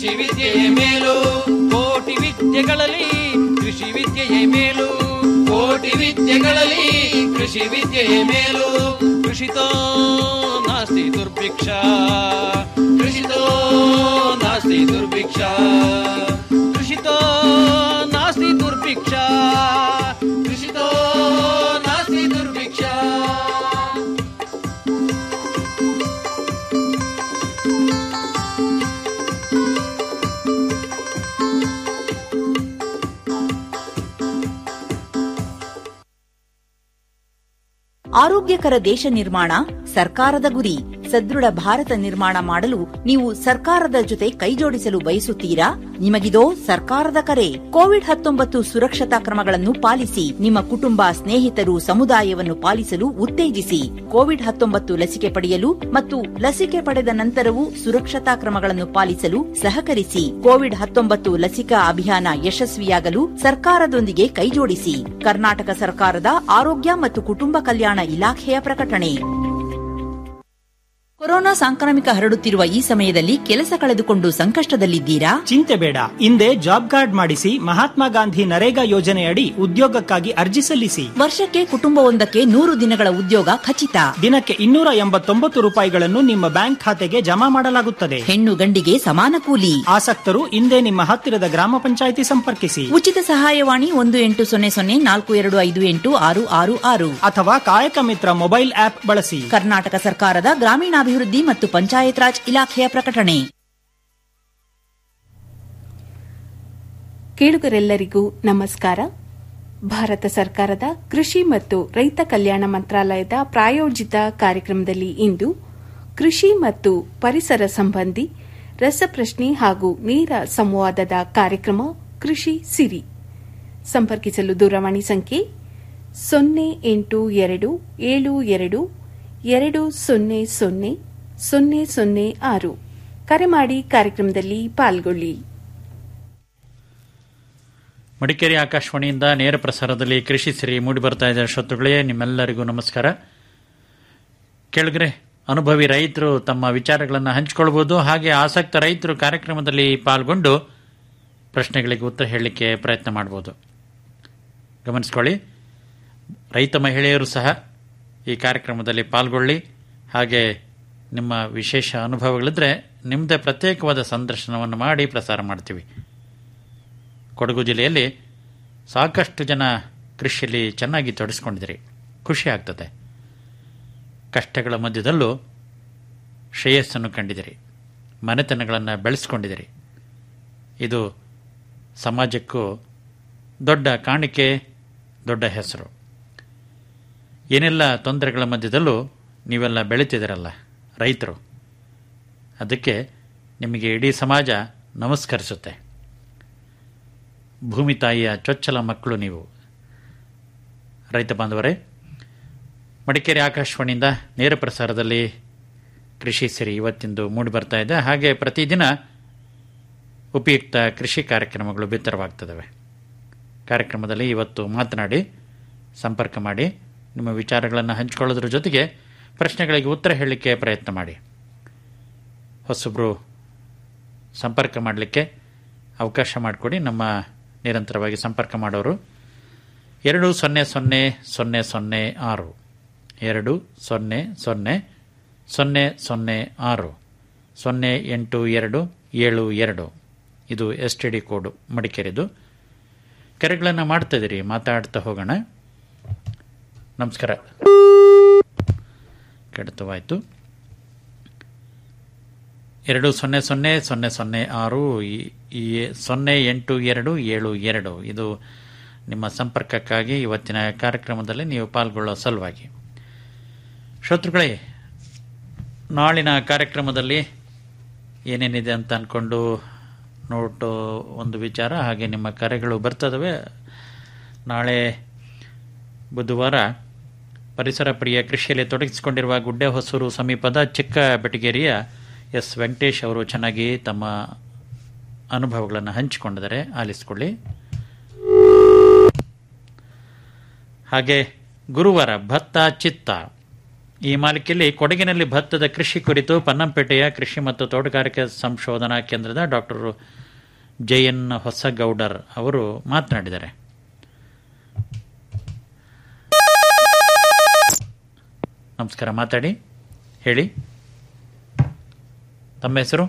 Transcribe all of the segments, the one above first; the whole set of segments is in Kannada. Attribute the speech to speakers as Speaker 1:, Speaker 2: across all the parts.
Speaker 1: ಕೃಷಿ ವಿದ್ಯೆಯೇ ಮೇಲು
Speaker 2: ಕೋಟಿ ವಿದ್ಯೆಗಳಲ್ಲಿ ಕೃಷಿ ವಿದ್ಯೆಯೇ ಮೇಲು
Speaker 1: ಕೋಟಿ ವಿದ್ಯೆಗಳಲ್ಲಿ ಕೃಷಿ ವಿದ್ಯೆಯೇ ಮೇಲು
Speaker 2: ಕೃಷಿತೋ ನಾಸ್ತಿ ದುರ್ಭಿಕ್ಷ
Speaker 1: ಕೃಷಿತೋ ನಾಸ್ತಿ ದುರ್ಭಿಕ್ಷ
Speaker 2: ಕೃಷಿತೋ ನಾಸ್ತಿ ದುರ್ಭಿಕ್ಷ
Speaker 1: ಕೃಷಿತೋ ನಾಸ್ತಿ ದುರ್ಭಿಕ್ಷ
Speaker 3: ಆರೋಗ್ಯಕರ ದೇಶ ನಿರ್ಮಾಣ ಸರ್ಕಾರದ ಗುರಿ ಸದೃಢ ಭಾರತ ನಿರ್ಮಾಣ ಮಾಡಲು ನೀವು ಸರ್ಕಾರದ ಜೊತೆ ಕೈಜೋಡಿಸಲು ಬಯಸುತ್ತೀರಾ ನಿಮಗಿದೋ ಸರ್ಕಾರದ ಕರೆ ಕೋವಿಡ್ ಹತ್ತೊಂಬತ್ತು ಸುರಕ್ಷತಾ ಕ್ರಮಗಳನ್ನು ಪಾಲಿಸಿ ನಿಮ್ಮ ಕುಟುಂಬ ಸ್ನೇಹಿತರು ಸಮುದಾಯವನ್ನು ಪಾಲಿಸಲು ಉತ್ತೇಜಿಸಿ ಕೋವಿಡ್ ಹತ್ತೊಂಬತ್ತು ಲಸಿಕೆ ಪಡೆಯಲು ಮತ್ತು ಲಸಿಕೆ ಪಡೆದ ನಂತರವೂ ಸುರಕ್ಷತಾ ಕ್ರಮಗಳನ್ನು ಪಾಲಿಸಲು ಸಹಕರಿಸಿ ಕೋವಿಡ್ ಹತ್ತೊಂಬತ್ತು ಲಸಿಕಾ ಅಭಿಯಾನ ಯಶಸ್ವಿಯಾಗಲು ಸರ್ಕಾರದೊಂದಿಗೆ ಕೈಜೋಡಿಸಿ ಕರ್ನಾಟಕ ಸರ್ಕಾರದ ಆರೋಗ್ಯ ಮತ್ತು ಕುಟುಂಬ ಕಲ್ಯಾಣ ಇಲಾಖೆಯ ಪ್ರಕಟಣೆ ಕೊರೋನಾ ಸಾಂಕ್ರಾಮಿಕ ಹರಡುತ್ತಿರುವ ಈ ಸಮಯದಲ್ಲಿ ಕೆಲಸ ಕಳೆದುಕೊಂಡು ಸಂಕಷ್ಟದಲ್ಲಿದ್ದೀರಾ
Speaker 4: ಚಿಂತೆ ಬೇಡ ಹಿಂದೆ ಜಾಬ್ ಕಾರ್ಡ್ ಮಾಡಿಸಿ ಮಹಾತ್ಮ ಗಾಂಧಿ ನರೇಗಾ ಯೋಜನೆಯಡಿ ಉದ್ಯೋಗಕ್ಕಾಗಿ ಅರ್ಜಿ ಸಲ್ಲಿಸಿ
Speaker 3: ವರ್ಷಕ್ಕೆ ಕುಟುಂಬವೊಂದಕ್ಕೆ ನೂರು ದಿನಗಳ ಉದ್ಯೋಗ ಖಚಿತ
Speaker 4: ದಿನಕ್ಕೆ ಇನ್ನೂರ ಎಂಬತ್ತೊಂಬತ್ತು ರೂಪಾಯಿಗಳನ್ನು ನಿಮ್ಮ ಬ್ಯಾಂಕ್ ಖಾತೆಗೆ ಜಮಾ ಮಾಡಲಾಗುತ್ತದೆ
Speaker 3: ಹೆಣ್ಣು ಗಂಡಿಗೆ ಸಮಾನ ಕೂಲಿ
Speaker 4: ಆಸಕ್ತರು ಹಿಂದೆ ನಿಮ್ಮ ಹತ್ತಿರದ ಗ್ರಾಮ ಪಂಚಾಯಿತಿ ಸಂಪರ್ಕಿಸಿ
Speaker 3: ಉಚಿತ ಸಹಾಯವಾಣಿ ಒಂದು ಎಂಟು ಸೊನ್ನೆ ಸೊನ್ನೆ ನಾಲ್ಕು ಎರಡು ಐದು ಎಂಟು ಆರು ಆರು ಆರು
Speaker 4: ಅಥವಾ ಕಾಯಕ ಮಿತ್ರ ಮೊಬೈಲ್ ಆಪ್ ಬಳಸಿ
Speaker 3: ಕರ್ನಾಟಕ ಸರ್ಕಾರದ ಗ್ರಾಮೀಣಾಭಿವೃದ್ಧಿ ಮತ್ತು ಪಂಚಾಯತ್ ರಾಜ್ ಇಲಾಖೆಯ ಪ್ರಕಟಣೆ
Speaker 5: ಕೇಳುಗರೆಲ್ಲರಿಗೂ ನಮಸ್ಕಾರ ಭಾರತ ಸರ್ಕಾರದ ಕೃಷಿ ಮತ್ತು ರೈತ ಕಲ್ಯಾಣ ಮಂತ್ರಾಲಯದ ಪ್ರಾಯೋಜಿತ ಕಾರ್ಯಕ್ರಮದಲ್ಲಿ ಇಂದು ಕೃಷಿ ಮತ್ತು ಪರಿಸರ ಸಂಬಂಧಿ ರಸಪ್ರಶ್ನೆ ಹಾಗೂ ನೇರ ಸಂವಾದದ ಕಾರ್ಯಕ್ರಮ ಕೃಷಿ ಸಿರಿ ಸಂಪರ್ಕಿಸಲು ದೂರವಾಣಿ ಸಂಖ್ಯೆ ಸೊನ್ನೆ ಎಂಟು ಎರಡು ಏಳು ಎರಡು ಎರಡು ಸೊನ್ನೆ ಸೊನ್ನೆ ಸೊನ್ನೆ ಸೊನ್ನೆ ಆರು ಕರೆ ಮಾಡಿ ಕಾರ್ಯಕ್ರಮದಲ್ಲಿ ಪಾಲ್ಗೊಳ್ಳಿ
Speaker 6: ಮಡಿಕೇರಿ ಆಕಾಶವಾಣಿಯಿಂದ ನೇರ ಪ್ರಸಾರದಲ್ಲಿ ಕೃಷಿ ಸಿರಿ ಮೂಡಿ ಬರ್ತಾ ಇದೆ ಶ್ರೋತೃಗಳೇ ನಿಮ್ಮೆಲ್ಲರಿಗೂ ನಮಸ್ಕಾರ ಕೆಳಗರೆ ಅನುಭವಿ ರೈತರು ತಮ್ಮ ವಿಚಾರಗಳನ್ನು ಹಂಚಿಕೊಳ್ಬೋದು ಹಾಗೆ ಆಸಕ್ತ ರೈತರು ಕಾರ್ಯಕ್ರಮದಲ್ಲಿ ಪಾಲ್ಗೊಂಡು ಪ್ರಶ್ನೆಗಳಿಗೆ ಉತ್ತರ ಹೇಳಲಿಕ್ಕೆ ಪ್ರಯತ್ನ ಮಾಡ್ಬೋದು ಗಮನಿಸ್ಕೊಳ್ಳಿ ರೈತ ಮಹಿಳೆಯರು ಸಹ ಈ ಕಾರ್ಯಕ್ರಮದಲ್ಲಿ ಪಾಲ್ಗೊಳ್ಳಿ ಹಾಗೆ ನಿಮ್ಮ ವಿಶೇಷ ಅನುಭವಗಳಿದ್ರೆ ನಿಮ್ಮದೇ ಪ್ರತ್ಯೇಕವಾದ ಸಂದರ್ಶನವನ್ನು ಮಾಡಿ ಪ್ರಸಾರ ಮಾಡ್ತೀವಿ ಕೊಡಗು ಜಿಲ್ಲೆಯಲ್ಲಿ ಸಾಕಷ್ಟು ಜನ ಕೃಷಿಯಲ್ಲಿ ಚೆನ್ನಾಗಿ ತೊಡಗಿಸ್ಕೊಂಡಿದ್ದೀರಿ ಖುಷಿ ಆಗ್ತದೆ ಕಷ್ಟಗಳ ಮಧ್ಯದಲ್ಲೂ ಶ್ರೇಯಸ್ಸನ್ನು ಕಂಡಿದ್ದೀರಿ ಮನೆತನಗಳನ್ನು ಬೆಳೆಸ್ಕೊಂಡಿದ್ದೀರಿ ಇದು ಸಮಾಜಕ್ಕೂ ದೊಡ್ಡ ಕಾಣಿಕೆ ದೊಡ್ಡ ಹೆಸರು ಏನೆಲ್ಲ ತೊಂದರೆಗಳ ಮಧ್ಯದಲ್ಲೂ ನೀವೆಲ್ಲ ಬೆಳೀತಿದ್ದೀರಲ್ಲ ರೈತರು ಅದಕ್ಕೆ ನಿಮಗೆ ಇಡೀ ಸಮಾಜ ನಮಸ್ಕರಿಸುತ್ತೆ ಭೂಮಿ ತಾಯಿಯ ಚೊಚ್ಚಲ ಮಕ್ಕಳು ನೀವು ರೈತ ಬಾಂಧವರೇ ಮಡಿಕೇರಿ ಆಕಾಶವಾಣಿಯಿಂದ ನೇರ ಪ್ರಸಾರದಲ್ಲಿ ಕೃಷಿ ಸಿರಿ ಇವತ್ತಿಂದು ಮೂಡಿ ಬರ್ತಾ ಇದೆ ಹಾಗೆ ಪ್ರತಿದಿನ ಉಪಯುಕ್ತ ಕೃಷಿ ಕಾರ್ಯಕ್ರಮಗಳು ಬಿತ್ತರವಾಗ್ತದವೆ ಕಾರ್ಯಕ್ರಮದಲ್ಲಿ ಇವತ್ತು ಮಾತನಾಡಿ ಸಂಪರ್ಕ ಮಾಡಿ ನಿಮ್ಮ ವಿಚಾರಗಳನ್ನು ಹಂಚಿಕೊಳ್ಳೋದ್ರ ಜೊತೆಗೆ ಪ್ರಶ್ನೆಗಳಿಗೆ ಉತ್ತರ ಹೇಳಲಿಕ್ಕೆ ಪ್ರಯತ್ನ ಮಾಡಿ ಹೊಸಬ್ರು ಸಂಪರ್ಕ ಮಾಡಲಿಕ್ಕೆ ಅವಕಾಶ ಮಾಡಿಕೊಡಿ ನಮ್ಮ ನಿರಂತರವಾಗಿ ಸಂಪರ್ಕ ಮಾಡೋರು ಎರಡು ಸೊನ್ನೆ ಸೊನ್ನೆ ಸೊನ್ನೆ ಸೊನ್ನೆ ಆರು ಎರಡು ಸೊನ್ನೆ ಸೊನ್ನೆ ಸೊನ್ನೆ ಸೊನ್ನೆ ಆರು ಸೊನ್ನೆ ಎಂಟು ಎರಡು ಏಳು ಎರಡು ಇದು ಎಸ್ ಟಿ ಡಿ ಕೋಡು ಮಡಿಕೇರಿದು ಕರೆಗಳನ್ನು ಮಾಡ್ತಾಯಿದ್ದೀರಿ ಮಾತಾಡ್ತಾ ಹೋಗೋಣ ನಮಸ್ಕಾರ ಕಡಿತವಾಯಿತು ಎರಡು ಸೊನ್ನೆ ಸೊನ್ನೆ ಸೊನ್ನೆ ಸೊನ್ನೆ ಆರು ಈ- ಈ ಸೊನ್ನೆ ಎಂಟು ಎರಡು ಏಳು ಎರಡು ಇದು ನಿಮ್ಮ ಸಂಪರ್ಕಕ್ಕಾಗಿ ಇವತ್ತಿನ ಕಾರ್ಯಕ್ರಮದಲ್ಲಿ ನೀವು ಪಾಲ್ಗೊಳ್ಳೋ ಸಲುವಾಗಿ ಶ್ರೋತೃಗಳೇ ನಾಳಿನ ಕಾರ್ಯಕ್ರಮದಲ್ಲಿ ಏನೇನಿದೆ ಅಂತ ಅಂದ್ಕೊಂಡು ನೋಟು ಒಂದು ವಿಚಾರ ಹಾಗೆ ನಿಮ್ಮ ಕರೆಗಳು ಬರ್ತದವೆ ನಾಳೆ ಬುಧವಾರ ಪರಿಸರ ಪ್ರಿಯ ಕೃಷಿಯಲ್ಲಿ ತೊಡಗಿಸಿಕೊಂಡಿರುವ ಗುಡ್ಡೆ ಹೊಸೂರು ಸಮೀಪದ ಚಿಕ್ಕ ಬೆಟಗೇರಿಯ ಎಸ್ ವೆಂಕಟೇಶ್ ಅವರು ಚೆನ್ನಾಗಿ ತಮ್ಮ ಅನುಭವಗಳನ್ನು ಹಂಚಿಕೊಂಡಿದ್ದಾರೆ ಆಲಿಸಿಕೊಳ್ಳಿ ಹಾಗೆ ಗುರುವಾರ ಭತ್ತ ಚಿತ್ತ ಈ ಮಾಲಿಕೆಯಲ್ಲಿ ಕೊಡಗಿನಲ್ಲಿ ಭತ್ತದ ಕೃಷಿ ಕುರಿತು ಪನ್ನಂಪೇಟೆಯ ಕೃಷಿ ಮತ್ತು ತೋಟಗಾರಿಕೆ ಸಂಶೋಧನಾ ಕೇಂದ್ರದ ಡಾಕ್ಟರ್ ಜೆ ಎನ್ ಹೊಸಗೌಡರ್ ಅವರು ಮಾತನಾಡಿದ್ದಾರೆ ನಮಸ್ಕಾರ ಮಾತಾಡಿ ಹೇಳಿ ತಮ್ಮ ಹೆಸರು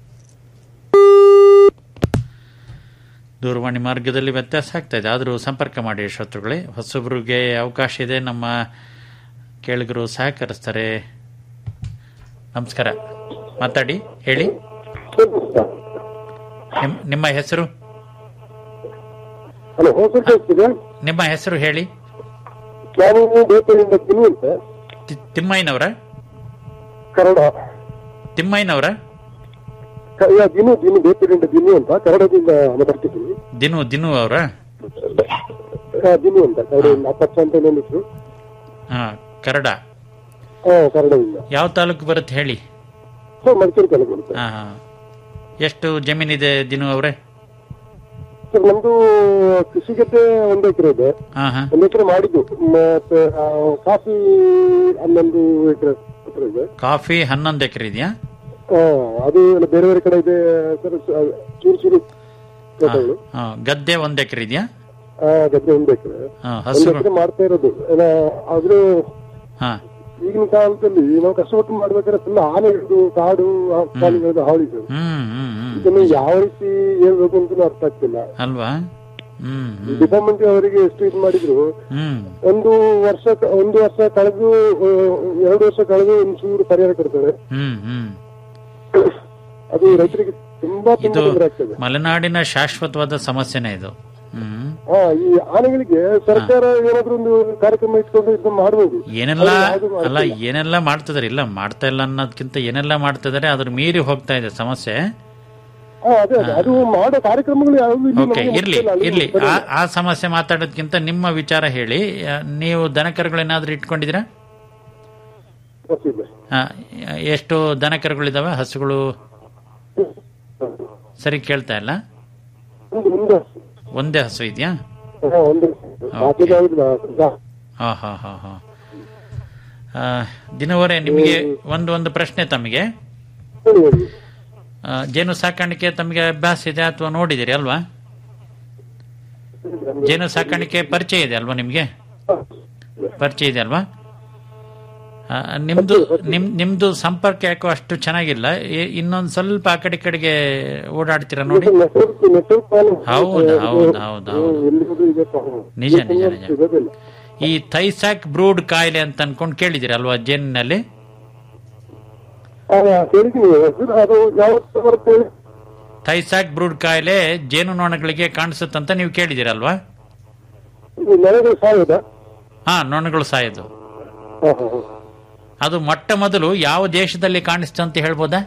Speaker 6: ದೂರವಾಣಿ ಮಾರ್ಗದಲ್ಲಿ ವ್ಯತ್ಯಾಸ ಆಗ್ತಾ ಇದೆ ಆದರೂ ಸಂಪರ್ಕ ಮಾಡಿ ಶ್ರೋತೃಗಳೇ ಹೊಸಬ್ರಿಗೆ ಅವಕಾಶ ಇದೆ ನಮ್ಮ ಕೇಳಿಗರು ಸಹಕರಿಸ್ತಾರೆ ನಮಸ್ಕಾರ ಮಾತಾಡಿ ಹೇಳಿ ನಿಮ್- ನಿಮ್ಮ ಹೆಸರು
Speaker 7: ಹಲೋ ಹೊಸ ಕೇಳ್ತಿದೆ
Speaker 6: ನಿಮ್ಮ ಹೆಸರು ಹೇಳಿ
Speaker 7: ನಾನು ಬೇಕರಿಂದ ತಿನ್ನು ಅಂತ
Speaker 6: ತಿ- ತಿಮ್ಮಯ್ಯನವರ
Speaker 7: ಕನ್ನಡ
Speaker 6: ತಿಮ್ಮಯ್ಯನವರ
Speaker 7: ಕ- ಯಾ, ದಿನು ದಿನು ಬೇಕರಿಂದ ದಿನು ಅಂತ ಕನ್ನಡದಿಂದ ಮಾತಾಡ್ತಿದ್ದೀನಿ
Speaker 6: ದಿನು ದಿನು ಅವರ
Speaker 7: ಆ, ದಿನು ಅಂತ ಕನ್ನಡದಿಂದ ಅಪ್ಪಚ್ಚ ಅಂತ ನನ್ನ ಹೆಸರು
Speaker 6: ಹಾ ಕರಡ
Speaker 7: ಹಾ ಕನ್ನಡದಿಂದ
Speaker 6: ಯಾವ ತಾಲೂಕು ಬರುತ್ತೆ ಹೇಳಿ
Speaker 7: ಸೊ ಮಡಿಕೇರಿ ತಾಲೂಕು ಬರುತ್ತೆ
Speaker 6: ಹಾ ಹಾ ಎಷ್ಟು ಜಮೀನಿದೆ ದಿನು ಅವರೇ
Speaker 7: ಸರ್ ನಮ್ದು ಕೃಷಿ ಗದ್ದೆ ಒಂದು ಎಕರೆ ಇದೆ
Speaker 6: ಹಾ ಹಾ
Speaker 7: ಒಂದು ಎಕರೆ ಮಾಡಿದ್ದು ಮತ್ತೆ ಆ, ಕಾಫಿ ಹನ್ನೊಂದು ಎಕರೆ ಹತ್ರ ಇದೆ
Speaker 6: ಕಾಫಿ ಹನ್ನೊಂದು ಎಕರೆ ಇದೆಯಾ
Speaker 7: ಆ, ಅದು ಎಲ್ಲ ಬೇರೆ ಬೇರೆ ಕಡೆ ಇದೆ ಸರ್ ಸ- ಚೂರು ಚೂರು ತೋಟಗಳು
Speaker 6: ಹಾ, ಗದ್ದೆ ಒಂದ್ ಎಕರೆ ಇದೆಯಾ
Speaker 7: ಆ, ಗದ್ದೆ ಒಂದು ಎಕರೆ
Speaker 6: ಹಾ,
Speaker 7: ಒಂದು
Speaker 6: ಹಸು
Speaker 7: ಎಕರೆ ಮಾಡ್ತಾ ಇರೋದು ಏನ, ಆದ್ರೂ
Speaker 6: ಹಾ
Speaker 7: ಈಗಿನ ಕಾಲದಲ್ಲಿ ನಾವು ಕಷ್ಟಪಟ್ಟು ಮಾಡ್ಬೇಕಾದ್ರೆ ಫುಲ್ ಆನೆಗಳು ಕಾಡು ಆ ಪ್ರಾಣಿಗಳದ್ದು ಹಾವಳಿ ಸರ್
Speaker 6: ಹ್ಮ್ ಹ್ಮ್ ಹ್ಮ್
Speaker 7: ಇದನ್ನು ಯಾವ ರೀತಿ ಹೇಳ್ಬೇಕು ಅಂತ ಅರ್ಥ ಆಗ್ತಿಲ್ಲ
Speaker 6: ಅಲ್ವಾ ಹ್ಮ್ ಹ್ಮ್
Speaker 7: ಡಿಪಾರ್ಟ್ಮೆಂಟ್ ಅವರಿಗೆ ಎಷ್ಟು ಇದು ಮಾಡಿದ್ರು
Speaker 6: ಹ್ಮ್
Speaker 7: ಒಂದು ವರ್ಷ ಒಂದು ವರ್ಷ ಕಳೆದು ಆ, ಎರಡು ವರ್ಷ ಕಳೆದು ಒಂದು ಚೂರು ಪರಿಹಾರ ಕೊಡ್ತಾರೆ
Speaker 6: ಹ್ಮ್ ಹ್ಮ್
Speaker 7: ಅದು ರೈತರಿಗೆ ತುಂಬಾ ತುಂಬಾ
Speaker 6: ಇದು
Speaker 7: ತೊಂದರೆ ಆಗ್ತದೆ
Speaker 6: ಮಲೆನಾಡಿನ ಶಾಶ್ವತವಾದ ಸಮಸ್ಯೆನೇ ಇದು ಹ್ಮ್
Speaker 7: ಹಾ ಈ ಆನೆಗಳಿಗೆ ಸರ್ಕಾರ ಏನಾದ್ರೂ ಒಂದು ಕಾರ್ಯಕ್ರಮ ಇಟ್ಕೊಂಡು ಇದನ್ನ ಮಾಡ್ಬೋದು
Speaker 6: ಏನೆಲ್ಲ
Speaker 7: ಅವ್ರು ಯಾವ್ದು
Speaker 6: ಅಲ್ಲ
Speaker 7: ಮಾಡ್ತಿಲ್ಲ.
Speaker 6: ಏನೆಲ್ಲ ಮಾಡ್ತಿದಾರೆ ಇಲ್ಲ ಮಾಡ್ತಾ ಇಲ್ಲ ಅನ್ನೋದಕ್ಕಿಂತ ಏನೆಲ್ಲ ಮಾಡ್ತಿದಾರೆ ಅದ್ರ ಮೀರಿ ಹೋಗ್ತಾ ಇದೆ ಸಮಸ್ಯೆ
Speaker 7: ಹಾ, ಅದೇ ಅದೇ ಅದು ಮಾಡೋ ಕಾರ್ಯಕ್ರಮಗಳು ಯಾವ್ದು ಇಲ್ಲಿ
Speaker 6: ಓಕೆ
Speaker 7: ನಮ್ಗೆ
Speaker 6: ಇರ್ಲಿ
Speaker 7: ಗೊತ್ತಿಲ್ಲ, ಅಲ್ಲಿ
Speaker 6: ಇರ್ಲಿ ಆ
Speaker 7: ಗೊತ್ತಿಲ್ಲ.
Speaker 6: ಆ ಸಮಸ್ಯೆ ಮಾತಾಡೋದಕ್ಕಿಂತ ನಿಮ್ಮ ವಿಚಾರ ಹೇಳಿ ಆ, ನೀವು ದನಕರುಗಳೇನಾದ್ರೂ ಇಟ್ಕೊಂಡಿದ್ದೀರಾ
Speaker 7: ಗೊತ್ತಿಲ್ಲ.
Speaker 6: ಆ, ಎಷ್ಟು ದನಕರುಗಳಿದಾವೆ ಹಸುಗಳು ಸರಿ ಕೇಳ್ತಾ ಇಲ್ಲ
Speaker 7: ಒಂದು ಒಂದು
Speaker 6: ಒಂದೇ ಹಸು ಇದೆಯಾ
Speaker 7: ಹಾ, ಒಂದು ಬಾಕಿದು ಯಾವ್ದು ಇಲ್ಲ.
Speaker 6: ಹಾ ಹಾ ಹಾ ಹಾ ಆ, ದಿನವರೇ ನಿಮಗೆ ಒಂದು ಒಂದು ಪ್ರಶ್ನೆ ತಮಗೆ
Speaker 7: ಹೇಳಿ, ಹೇಳಿ.
Speaker 6: ಆ, ಜೇನು ಸಾಕಾಣಿಕೆ ತಮಗೆ ಅಭ್ಯಾಸ ಇದೆ ಅಥವಾ ನೋಡಿದಿರಿ ಅಲ್ವಾ ಜೇನು ಸಾಕಾಣಿಕೆ ಪರಿಚಯ ಇದೆ ಅಲ್ವಾ ನಿಮಗೆ ಪರಿಚಯ ಇದೆ ಅಲ್ವಾ ಆ, ನಿಮ್ದು ನಿಮ್ ನಿಮ್ದು ಸಂಪರ್ಕ ಯಾಕೋ ಅಷ್ಟು ಚೆನ್ನಾಗಿಲ್ಲ ಎ- ಇನ್ನೊಂದ್ ಸ್ವಲ್ಪ ಆ ಕಡೆ ಈ ಕಡೆಗೆ ಓಡಾಡ್ತೀರಾ ನೋಡಿ
Speaker 7: ನೆಟ್ವರ್ಕ್ ನೆಟ್ವರ್ಕ್ ಪ್ರಾಬ್ಲಮ್.
Speaker 6: ಹೌದು,
Speaker 7: ಇದು-
Speaker 6: ಹೌದು, ಹೌದು, ಹೌದು.
Speaker 7: ಎಲ್ಲಿ ಹೋದ್ರೂ ಇದೆ ಪ್ರಾಬ್ಲಮ್.
Speaker 6: ನಿಜ, ನಿಜ, ನಿಜ.
Speaker 7: ಇರೋದಿಲ್ಲ.
Speaker 6: ಈ ಥೈಸಾಕ್ ಬ್ರೂಡ್ ಕಾಯಿಲೆ ಅಂತ ಅನ್ಕೊಂಡು ಕೇಳಿದಿರಿ ಅಲ್ವಾ ಜೇನಿನಲ್ಲಿ
Speaker 7: ಹಾ, ಕೇಳಿದ್ದೀನಿ ಸರ್, ಅದು ಯಾವತ್ತು ಬರುತ್ತೆ ಹೇಳಿ?
Speaker 6: ಥೈಸಾಕ್ ಬ್ರೂಡ್ ಕಾಯಿಲೆ ಜೇನು ನೊಣಗಳಿಗೆ ಕಾಣಿಸುತ್ತಂತ ನೀವು ಕೇಳಿದಿರಲ್ವಾ
Speaker 7: ಇದು ನೆಲಗಳು ಸಾಯೋದಾ
Speaker 6: ಹಾ ನೊಣಗಳು ಸಾಯೋದು
Speaker 7: ಹಾ, ಹಾ, ಹಾ.
Speaker 6: ಅದು ಮೊಟ್ಟ ಮೊದಲು ಯಾವ ದೇಶದಲ್ಲಿ ಕಾಣಿಸ್ತು ಅಂತ ಹೇಳ್ಬೋದಾ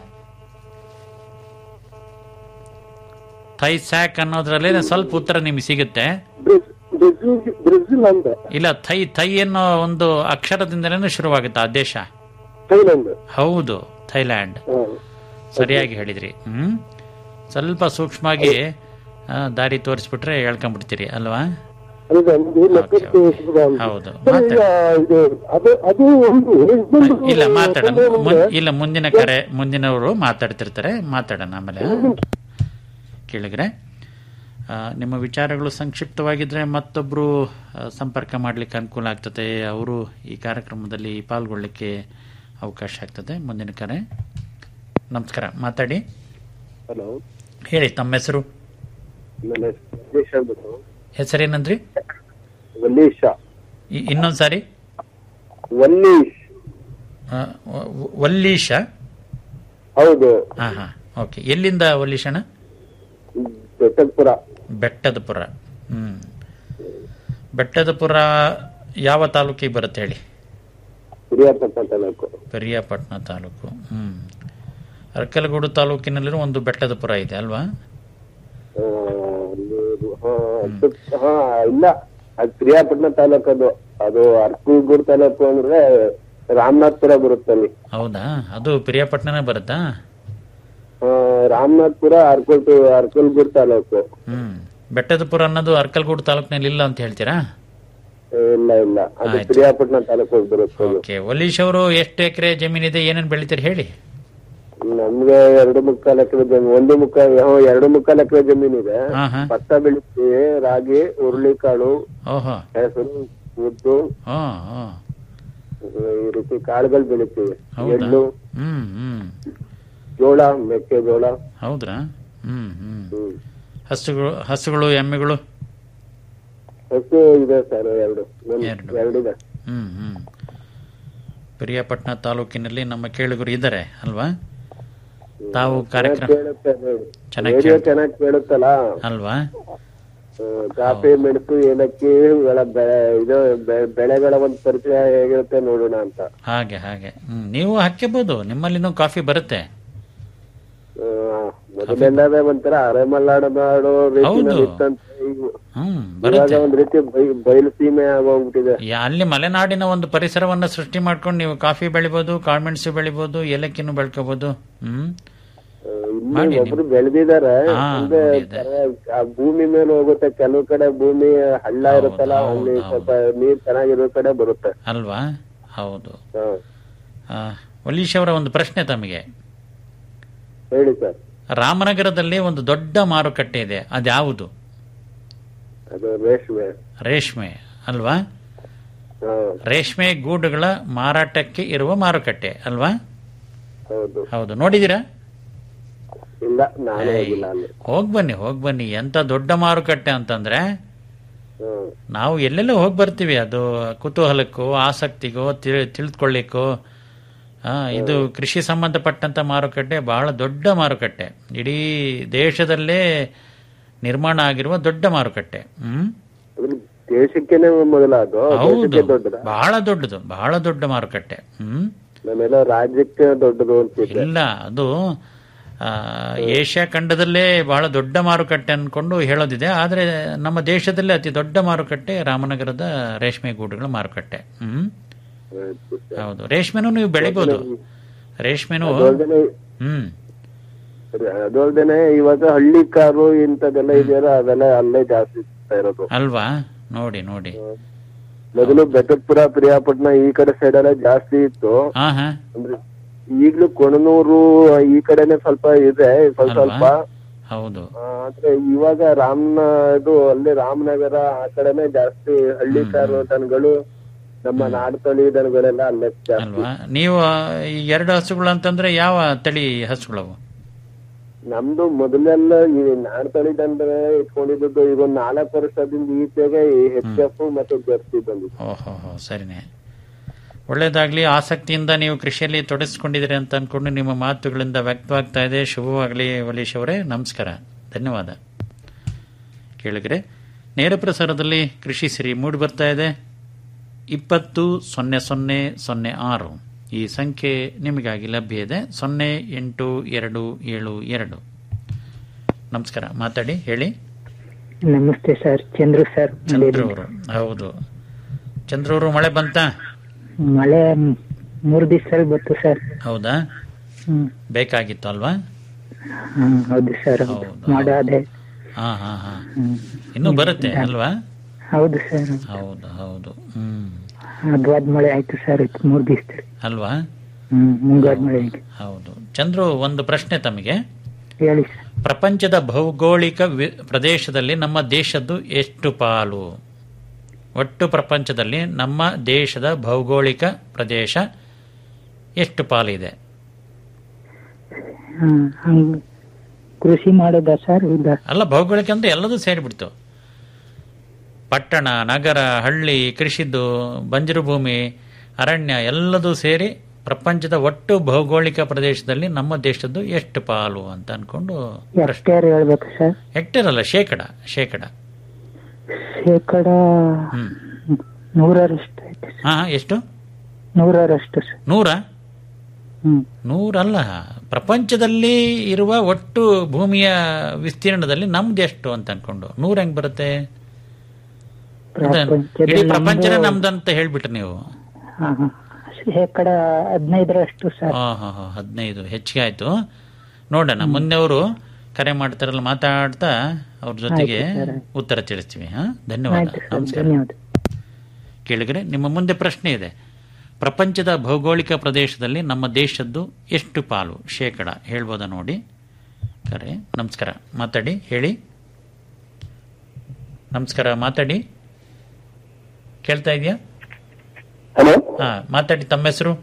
Speaker 6: ಥೈಸ್ಯಾಕ್ ಅನ್ನೋದ್ರಲ್ಲಿ ಸ್ವಲ್ಪ ಉತ್ತರ ನಿಮ್ಗೆ ಸಿಗುತ್ತೆ
Speaker 7: ಬ್ರೆಜ್- ಬ್ರೆಜಿಲ್ ಬ್ರೆಜಿಲ್ ಅಂತ
Speaker 6: ಇಲ್ಲ ಥೈ ಥೈ ಅನ್ನೋ ಒಂದು ಅಕ್ಷರದಿಂದಲೇ ಶುರುವಾಗುತ್ತೆ ಆ ದೇಶ
Speaker 7: ಥೈಲ್ಯಾಂಡ್
Speaker 6: ಹೌದು ಥೈಲ್ಯಾಂಡ್
Speaker 7: ಹಾ.
Speaker 6: ಸರಿಯಾಗಿ ಹೇಳಿದ್ರಿ ಹ್ಮ್ ಸ್ವಲ್ಪ ಸೂಕ್ಷ್ಮವಾಗಿ ಆ, ದಾರಿ ತೋರಿಸ್ಬಿಟ್ರೆ ಹೇಳ್ಕೊಂಡ್ಬಿಡ್ತೀರಿ ಅಲ್ವಾ
Speaker 7: ಅದು ನಮ್ದು ನೆಟ್ವರ್ಕ್ ಪ್ರಾಬ್ಲಮ್.
Speaker 6: ಹೌದು
Speaker 7: ಸರ್, ಈಗ ಇದು ಅದು ಅದು ಒಂದು ಇನ್ನೊಂದು
Speaker 6: ಇಲ್ಲ ಮಾತಾಡೋಣ
Speaker 7: ತೊಂದ್ರೆ
Speaker 6: ಮುನ್-
Speaker 7: ಅಂದ್ರೆ,
Speaker 6: ಇಲ್ಲ ಮುಂದಿನ ಕರೆ ಮುಂದಿನವರು ಮಾತಾಡ್ತಿರ್ತಾರೆ ಮಾತಾಡೋಣ ಆಮೇಲೆ ಕೇಳಿದ್ರೆ ಆ, ನಿಮ್ಮ ವಿಚಾರಗಳು ಸಂಕ್ಷಿಪ್ತವಾಗಿದ್ರೆ ಮತ್ತೊಬ್ರು ಆ, ಸಂಪರ್ಕ ಮಾಡ್ಲಿಕ್ಕೆ ಅನುಕೂಲ ಆಗ್ತದೆ ಅವರು ಈ ಕಾರ್ಯಕ್ರಮದಲ್ಲಿ ಪಾಲ್ಗೊಳ್ಳಿಕ್ಕೆ ಅವಕಾಶ ಆಗ್ತದೆ ಮುಂದಿನ ಕರೆ ನಮಸ್ಕಾರ ಮಾತಾಡಿ
Speaker 7: ಹಲೋ
Speaker 6: ಹೇಳಿ ತಮ್ಮ ಹೆಸರು
Speaker 7: ನನ್ನ ಹೆಸರು ವಲ್ಲೇಶ್ ಅಂದ್ಬಿಟ್ಟು.
Speaker 6: ಹೆಸರೇನಂದ್ರಿ
Speaker 7: ವಲ್ಲೇಶ
Speaker 6: ಇ- ಇನ್ನೊಂದ್ ಸಾರಿ
Speaker 7: ವಲ್ಲೀಶ್
Speaker 6: ಆ, ವ- ವಲ್ಲೀಶ
Speaker 7: ಹೌದು
Speaker 6: ಹಾ ಹಾ ಓಕೆ ಎಲ್ಲಿಂದ ವಲ್ಲೀಶಣ್ಣ
Speaker 7: ಬೆಟ್ಟದಪುರ
Speaker 6: ಬೆಟ್ಟದಪುರ ಹ್ಮ್ ಬೆಟ್ಟದಪುರ ಯಾವ ತಾಲೂಕಿಗೆ ಬರುತ್ತೆ ಹೇಳಿ
Speaker 7: ಹಿರಿಯಪಟ್ಟಣ ತಾಲೂಕು
Speaker 6: ಪೆರಿಯಾಪಟ್ಟಣ ತಾಲೂಕು ಹ್ಮ್ ಅರಕಲಗೂಡು ತಾಲೂಕಿನಲ್ಲಿರೋ ಒಂದು ಬೆಟ್ಟದಪುರ ಇದೆ ಅಲ್ವಾ
Speaker 7: ಆ, ಅದು, ಹಾ, ಅದು- ಹಾ ಇಲ್ಲ ಅದು ಪ್ರಿಯಾಪಟ್ಟಣ ತಾಲೂಕು ಅದು ಅದು ಅರ್ಕಲ್ಗೂಡ್ ತಾಲೂಕು ಅಂದ್ರೆ ರಾಮನಾಥ್ಪುರ ಬರುತ್ತೆ ಅಲ್ಲಿ
Speaker 6: ಹೌದಾ ಅದು ಪಿರಿಯಾಪಟ್ಟಣನೇ ಬರುತ್ತಾ
Speaker 7: ಆ, ರಾಮನಾಥ್ಪುರ ಅರ್ಕಲ್ ಅರ್ಕಲ್ಗೂಡ್ ತಾಲೂಕು
Speaker 6: ಹ್ಮ್ ಬೆಟ್ಟದಪುರ ಅನ್ನೋದು ಅರ್ಕಲ್ಗೂಡು ತಾಲೂಕಿನಲ್ಲಿ ಇಲ್ಲ ಅಂತ ಹೇಳ್ತೀರಾ
Speaker 7: ಇಲ್ಲ ಇಲ್ಲ ಅದು
Speaker 6: ಆಯ್ತು.
Speaker 7: ಪಿರಿಯಾಪಟ್ಟಣ ತಾಲೂಕು ಹೋಗಿ ಬರುತ್ತೆ ಅದು.
Speaker 6: ಓಕೆ ವಲೀಶ್ ಅವರು ಎಷ್ಟು ಎಕರೆ ಜಮೀನಿದೆ ಏನೇನು ಬೆಳಿತೀರಿ ಹೇಳಿ
Speaker 7: ನಮ್ಗೆ ಎರಡು ಮುಕ್ಕಾಲ್ ಎಕರೆ ಜಮೀನು ಒಂದು ಮುಕ್ಕಾಲ್ ಹ್ಮ್, ಎರಡು ಮುಕ್ಕಾಲ್ ಎಕರೆ ಜಮೀನ್ ಇದೆ
Speaker 6: ಹಾ ಹಾ
Speaker 7: ಭತ್ತ ಬೆಳಿತೀವಿ ರಾಗಿ ಹುರುಳಿಕಾಳು
Speaker 6: ಓಹೋ
Speaker 7: ಹೆಸರು ಉದ್ದು
Speaker 6: ಹಾ ಹಾ
Speaker 7: ಈ ರೀತಿ ಕಾಳುಗಳು ಬೆಳಿತೀವಿ
Speaker 6: ಹೌದಾ
Speaker 7: ಎಳ್ಳು
Speaker 6: ಹ್ಮ್ ಹ್ಮ್
Speaker 7: ಜೋಳ ಮೆಕ್ಕೆಜೋಳ
Speaker 6: ಹೌದ್ರಾ ಹ್ಮ್ ಹ್ಮ್
Speaker 7: ಹ್ಮ್
Speaker 6: ಹಸುಗಳು ಹಸುಗಳು ಎಮ್ಮೆಗಳು
Speaker 7: ಹಸು ಇದೆ ಸರ್ ಎರಡು ಒಂದ್-
Speaker 6: ಎರಡು.
Speaker 7: ಎರಡಿದೆ
Speaker 6: ಹ್ಮ್ ಹ್ಮ್ ಪಿರಿಯಾಪಟ್ಟಣ ತಾಲೂಕಿನಲ್ಲಿ ನಮ್ಮ ಕೇಳುಗರು ಇದ್ದಾರೆ ಅಲ್ವಾ ತಾವು ಕಾರ್ಯಕ್ರಮ
Speaker 7: ಕೇಳುತ್ತೆ
Speaker 6: ಚೆನ್ನಾಗ್
Speaker 7: ರೇಡಿಯೋ
Speaker 6: ಕೇಳುತ್ತೆ.
Speaker 7: ಚೆನ್ನಾಗಿ ಕೇಳುತ್ತಲ್ಲ
Speaker 6: ಅಲ್ವಾ
Speaker 7: ಹ್ಮ್, ಕಾಫಿ ಮೆಣಸು ಏಲಕ್ಕಿ ಇವೆಲ್ಲ ಬೆಳೆ ಇದು ಬೆ- ಬೆಳೆಗಳ ಒಂದು ಪರಿಚಯ ಹೇಗಿರುತ್ತೆ ನೋಡೋಣ ಅಂತ
Speaker 6: ಹಾಗೆ ಹಾಗೆ ಹ್ಮ್ ನೀವು ಹಾಕ್ಯಬಹುದು ನಿಮ್ಮಲ್ಲಿನೂ ಕಾಫಿ ಬರುತ್ತೆ
Speaker 7: ಹ್ಮ್, ಮೊದಲೆಲ್ಲವೇ ಒಂಥರ ಅರೆಮಲ್ನಾಡು ಮಾಡೋ ರೀತಿನಲ್ಲಿ
Speaker 6: ಹೌದು.
Speaker 7: ಇತ್ತಂತ ಈಗ-
Speaker 6: ಹ್ಮ್
Speaker 7: ಇವಾಗ
Speaker 6: ಬರುತ್ತೆ
Speaker 7: ಒಂದ್ ರೀತಿ ಬೈ- ಬಯಲು ಸೀಮೆ ಆಗೋಗ್ಬಿಟ್ಟಿದೆ
Speaker 6: ಯಾ- ಅಲ್ಲಿ ಮಲೆನಾಡಿನ ಒಂದು ಪರಿಸರವನ್ನ ಸೃಷ್ಟಿ ಮಾಡ್ಕೊಂಡು ನೀವು ಕಾಫಿ ಬೆಳಿಬಹುದು ಕಾಳ್ಮೆಣಸು ಬೆಳಿಬಹುದು ಏಲಕ್ಕಿನೂ ಬೆಳ್ಕೋಬಹುದು ಹ್ಮ್
Speaker 7: ಆ, ಇಲ್ಲಿ
Speaker 6: ಮಾಡಿ
Speaker 7: ಒಬ್ರು ಬೆಳೆದಿದ್ದಾರೆ
Speaker 6: ಹಾ,
Speaker 7: ಅಂದ್ರೆ
Speaker 6: ನೋಡಿದ್ದೆ.
Speaker 7: ಆ ಭೂಮಿ ಮೇಲೆ ಹೋಗುತ್ತೆ ಕೆಲವು ಕಡೆ ಭೂಮಿ ಹಳ್ಳ
Speaker 6: ಹೌದು,
Speaker 7: ಇರುತ್ತಲ್ಲ
Speaker 6: ಹೌದು,
Speaker 7: ಅಲ್ಲಿ
Speaker 6: ಹೌದು.
Speaker 7: ಸ್ವಲ್ಪ ನೀರ್ ಚೆನ್ನಾಗಿರೋ ಕಡೆ ಬರುತ್ತೆ
Speaker 6: ಅಲ್ವಾ ಹೌದು
Speaker 7: ಹಾ.
Speaker 6: ಆ, ವಲೀಶ್ ಅವರ ಒಂದು ಪ್ರಶ್ನೆ ತಮಗೆ
Speaker 7: ಹೇಳಿ ಸರ್
Speaker 6: ರಾಮನಗರದಲ್ಲಿ ಒಂದು ದೊಡ್ಡ ಮಾರುಕಟ್ಟೆ ಇದೆ ಅದ್ಯಾವುದು
Speaker 7: ಅದು ರೇಷ್ಮೆ
Speaker 6: ರೇಷ್ಮೆ ಅಲ್ವಾ
Speaker 7: ಹಾ
Speaker 6: ರೇಷ್ಮೆ ಗೂಡುಗಳ ಮಾರಾಟಕ್ಕೆ ಇರುವ ಮಾರುಕಟ್ಟೆ ಅಲ್ವಾ
Speaker 7: ಹೌದು
Speaker 6: ಹೌದು ನೋಡಿದೀರಾ
Speaker 7: ಇಲ್ಲ ನಾನು ಹೋಗಿಲ್ಲ ಅಲ್ಲಿ
Speaker 6: ಹೋಗ್ ಬನ್ನಿ ಹೋಗ್ ಬನ್ನಿ ಎಂತ ದೊಡ್ಡ ಮಾರುಕಟ್ಟೆ ಅಂತಂದ್ರೆ
Speaker 7: ಹ್ಮ್
Speaker 6: ನಾವು ಎಲ್ಲೆಲ್ಲೋ ಹೋಗಿ ಬರ್ತೀವಿ ಅದು ಕುತೂಹಲಕ್ಕೂ ಆಸಕ್ತಿಗೋ ತಿಳ್ ತಿಳಿದುಕೊಳ್ಳಿಕ್ಕೋ ಆ, ಇದು ಕೃಷಿ ಸಂಬಂಧಪಟ್ಟಂತ ಮಾರುಕಟ್ಟೆ ಬಹಳ ದೊಡ್ಡ ಮಾರುಕಟ್ಟೆ ಇಡೀ ದೇಶದಲ್ಲೇ ನಿರ್ಮಾಣ ಆಗಿರುವ ದೊಡ್ಡ ಮಾರುಕಟ್ಟೆ ಹ್ಮ್
Speaker 7: ಅದ್ರ ದೇಶಕ್ಕೆನೆ ಮೊದಲ ಅದು
Speaker 6: ಹೌದು
Speaker 7: ದೇಶಕ್ಕೆ ದೊಡ್ಡದ
Speaker 6: ಬಹಳ ದೊಡ್ಡದು ಬಹಳ ದೊಡ್ಡ ಮಾರುಕಟ್ಟೆ ಹ್ಮ್
Speaker 7: ನಾನೆಲ್ಲ ರಾಜ್ಯಕ್ಕೆ ದೊಡ್ಡದು ಅಂತಿದ್ದೆ
Speaker 6: ಇಲ್ಲ ಅದು ಆ, ಏಷ್ಯಾ ಖಂಡದಲ್ಲೇ ಬಹಳ ದೊಡ್ಡ ಮಾರುಕಟ್ಟೆ ಅನ್ಕೊಂಡು ಹೇಳೋದಿದೆ ಆದ್ರೆ ನಮ್ಮ ದೇಶದಲ್ಲೇ ಅತಿ ದೊಡ್ಡ ಮಾರುಕಟ್ಟೆ ರಾಮನಗರದ ರೇಷ್ಮೆ ಗೂಡುಗಳ ಮಾರುಕಟ್ಟೆ ಹ್ಮ್
Speaker 7: ಆಯ್ತು ಸರ್.
Speaker 6: ಹೌದು ರೇಷ್ಮೆನೂ ನೀವು ಬೆಳಿಬೋದು ರೇಷ್ಮೆನೂ
Speaker 7: ಅದು ಅಲ್ದೇನೆ
Speaker 6: ಹ್ಮ್
Speaker 7: ಅದು ಅಲ್ದೇನೆ ಇವಾಗ ಹಳ್ಳಿ ಕಾರು ಇಂಥದ್ದೆಲ್ಲ ಇದೆಯಲ್ಲ ಅದೆಲ್ಲ ಅಲ್ಲೇ ಜಾಸ್ತಿ ಸಿಗ್ತಾ ಇರೋದು
Speaker 6: ಅಲ್ವಾ ನೋಡಿ ನೋಡಿ
Speaker 7: ಮೊದಲು ಬೆಟ್ಟಪುರ ಪ್ರಿಯಾಪಟ್ಟಣ ಈ ಕಡೆ ಸೈಡ್ ಎಲ್ಲ ಜಾಸ್ತಿ ಇತ್ತು
Speaker 6: ಹಾ ಹಾ
Speaker 7: ಅಂದ್ರೆ ಈಗ್ಲೂ ಕೊಣನೂರು ಈ ಕಡೆನೆ ಸ್ವಲ್ಪ ಇದೆ ಸ್ವಲ್ಪ
Speaker 6: ಅಲ್ವಾ?
Speaker 7: ಸ್ವಲ್ಪ
Speaker 6: ಹೌದು
Speaker 7: ಆ, ಆದ್ರೆ ಇವಾಗ ರಾಮನ ಇದು ಅಲ್ಲಿ ರಾಮನಗರ ಆ ಕಡೆನೆ ಜಾಸ್ತಿ ಹಳ್ಳಿ ಕಾರು ದನಗಳು ನಮ್ಮ ನಾಡ್ತಳಿ ದನಗಳೆಲ್ಲ ಅಲ್ಲೇ ಜಾಸ್ತಿ
Speaker 6: ಅಲ್ವಾ ನೀವು ಆ, ಈ ಎರಡು ಹಸುಗಳು ಅಂತಂದ್ರೆ ಯಾವ ತಳಿ ಹಸುಗಳವು
Speaker 7: ನಮ್ದು ಮೊದಲೆಲ್ಲ ಈ ನಾಡ್ತಳಿ ದನಗಳೇ ಇಟ್ಕೊಂಡಿದ್ದು ಈಗ ಒಂದ್ ನಾಲ್ಕು ವರ್ಷದಿಂದ ಈಚೆಗೆ ಹೆಚ್ ಎಫ್ ಮತ್ತೆ ಜರ್ಸಿ ಬಂದಿದೆ
Speaker 6: ಓಹೋ ಹೋ ಸರಿನೇ ಒಳ್ಳೇದಾಗ್ಲಿ ಆಸಕ್ತಿಯಿಂದ ನೀವು ಕೃಷಿಯಲ್ಲಿ ತೊಡಗಿಸ್ಕೊಂಡಿದ್ದೀರಿ ಅಂತ ಅನ್ಕೊಂಡು ನಿಮ್ಮ ಮಾತುಗಳಿಂದ ವ್ಯಕ್ತವಾಗ್ತಾ ಇದೆ ಶುಭವಾಗಲಿ ವಲೀಶ್ ಅವರೇ ನಮಸ್ಕಾರ ಧನ್ಯವಾದ ಕೇಳಿದ್ರೆ ನೇರ ಪ್ರಸಾರದಲ್ಲಿ ಕೃಷಿ ಸಿರಿ ಮೂಡಿ ಬರ್ತಾ ಇದೆ ಇಪ್ಪತ್ತು ಸೊನ್ನೆ ಸೊನ್ನೆ ಸೊನ್ನೆ ಆರು ಈ ಸಂಖ್ಯೆ ನಿಮಗಾಗಿ ಲಭ್ಯ ಇದೆ ಸೊನ್ನೆ ಎಂಟು ಎರಡು ಏಳು ಎರಡು ನಮಸ್ಕಾರ ಮಾತಾಡಿ ಹೇಳಿ
Speaker 8: ನಮಸ್ತೆ ಸರ್ ಚಂದ್ರು ಸರ್
Speaker 6: ಚಂದ್ರವರು ಹೌದು ಚಂದ್ರವರು ಮಳೆ ಬಂತಾ
Speaker 8: ಮಳೆ ಮ್- ಮೂರ್ ದಿವಸದಲ್ಲಿ ಬಂತು ಸರ್
Speaker 6: ಹೌದಾ
Speaker 8: ಹ್ಮ್
Speaker 6: ಬೇಕಾಗಿತ್ತು ಅಲ್ವಾ
Speaker 8: ಹ್ಮ್, ಹೌದು ಸರ್ ಹೌದು
Speaker 6: ಹೌದು,
Speaker 8: ಮಾಡ ಅದೇ
Speaker 6: ಹಾ ಹಾ ಹಾ
Speaker 8: ಹ್ಮ್.
Speaker 6: ಇನ್ನೂ ಬರುತ್ತೆ ಅಲ್ವಾ
Speaker 8: ಹೌದು ಸರ್
Speaker 6: ಹೌದು ಹೌದು ಹ್ಮ್
Speaker 8: ಅಗ್ವಾದ ಮಳೆ ಆಯ್ತು ಸರ್ ಇದು ಮೂರ್ ದಿವಸದಲ್ಲಿ
Speaker 6: ಅಲ್ವಾ
Speaker 8: ಹ್ಮ್ ಮುಂಗಾದ ಮಳೆ ಆಯ್ತು
Speaker 6: ಹೌದು ಚಂದ್ರು ಒಂದು ಪ್ರಶ್ನೆ ತಮಗೆ
Speaker 8: ಹೇಳಿ ಸರ್
Speaker 6: ಪ್ರಪಂಚದ ಭೌಗೋಳಿಕ ವಿ- ಪ್ರದೇಶದಲ್ಲಿ ನಮ್ಮ ದೇಶದ್ದು ಎಷ್ಟು ಪಾಲು ಒಟ್ಟು ಪ್ರಪಂಚದಲ್ಲಿ ನಮ್ಮ ದೇಶದ ಭೌಗೋಳಿಕ ಪ್ರದೇಶ ಎಷ್ಟು ಪಾಲಿದೆ
Speaker 8: ಹ್ಮ್ ಹಂಗ್ ಕೃಷಿ ಮಾಡೋದಾ ಸರ್ ಹೌದಾ
Speaker 6: ಅಲ್ಲ ಭೌಗೋಳಿಕ ಅಂದ್ರೆ ಎಲ್ಲದೂ ಸೇರಿಬಿಡ್ತು ಪಟ್ಟಣ ನಗರ ಹಳ್ಳಿ ಕೃಷಿದು ಬಂಜರು ಭೂಮಿ ಅರಣ್ಯ ಎಲ್ಲದೂ ಸೇರಿ ಪ್ರಪಂಚದ ಒಟ್ಟು ಭೌಗೋಳಿಕ ಪ್ರದೇಶದಲ್ಲಿ ನಮ್ಮ ದೇಶದ್ದು ಎಷ್ಟು ಪಾಲು ಅಂತ ಅನ್ಕೊಂಡು ಪ್ರಶ್ನೆ
Speaker 8: ಹೆಕ್ಟೇರ್ ಹೇಳ್ಬೇಕು ಸರ್
Speaker 6: ಹೆಕ್ಟೇರ್ ಅಲ್ಲ ಶೇಕಡ ಶೇಕಡ
Speaker 8: ಶೇಕಡ
Speaker 6: ಹ್ಮ್
Speaker 8: ನೂರರಷ್ಟು ಆಯ್ತು ಸರ್
Speaker 6: ಹಾ ಎಷ್ಟು
Speaker 8: ನೂರರಷ್ಟು ಸರ್
Speaker 6: ನೂರ
Speaker 8: ಹ್ಮ್
Speaker 6: ನೂರಲ್ಲ ಪ್ರಪಂಚದಲ್ಲಿ ಇರುವ ಒಟ್ಟು ಭೂಮಿಯ ವಿಸ್ತೀರ್ಣದಲ್ಲಿ ನಮ್ದು ಎಷ್ಟು ಅಂತ ಅನ್ಕೊಂಡು ನೂರ ಹೆಂಗ್ ಬರುತ್ತೆ ಅದೇನು?
Speaker 8: ಪ್ರಪಂಚದಲ್ಲಿ
Speaker 6: ಇಡೀ ಪ್ರಪಂಚನೇ
Speaker 8: ನಮ್ದು-
Speaker 6: ನಮ್ದಂತ ಹೇಳ್ಬಿಟ್ರಿ ನೀವು
Speaker 8: ಹಾ, ಹಾ. ಶೇಕಡ ಹದಿನೈದರಷ್ಟು ಸರ್
Speaker 6: ಹಾ ಹಾ ಹಾ ಹದಿನೈದು ಹೆಚ್ಚಿಗೆ ಆಯ್ತು ನೋಡೋಣ ಮೊನ್ನೆ ಅವರು ಕರೆ ಮಾಡ್ತಾರಲ್ಲ ಮಾತಾಡ್ತಾ ಅವ್ರ ಜೊತೆಗೆ
Speaker 8: ಆಯ್ತು ಸರ್.
Speaker 6: ಉತ್ತರ ತಿಳಿಸ್ತೀವಿ ಹಾ ಧನ್ಯವಾದ
Speaker 8: ಆಯ್ತು ಸರ್
Speaker 6: ನಮಸ್ಕಾರ
Speaker 8: ಧನ್ಯವಾದ
Speaker 6: ಕೇಳಿದರೆ ನಿಮ್ಮ ಮುಂದೆ ಪ್ರಶ್ನೆ ಇದೆ ಪ್ರಪಂಚದ ಭೌಗೋಳಿಕ ಪ್ರದೇಶದಲ್ಲಿ ನಮ್ಮ ದೇಶದ್ದು ಎಷ್ಟು ಪಾಲು ಶೇಕಡ ಹೇಳ್ಬೋದಾ ನೋಡಿ ಕರೆ ನಮಸ್ಕಾರ ಮಾತಾಡಿ ಹೇಳಿ ನಮಸ್ಕಾರ ಮಾತಾಡಿ ಕೇಳ್ತಾ ಇದೆಯಾ
Speaker 7: ಹಲೋ
Speaker 6: ಹಾ ಮಾತಾಡಿ ತಮ್ಮ ಹೆಸರು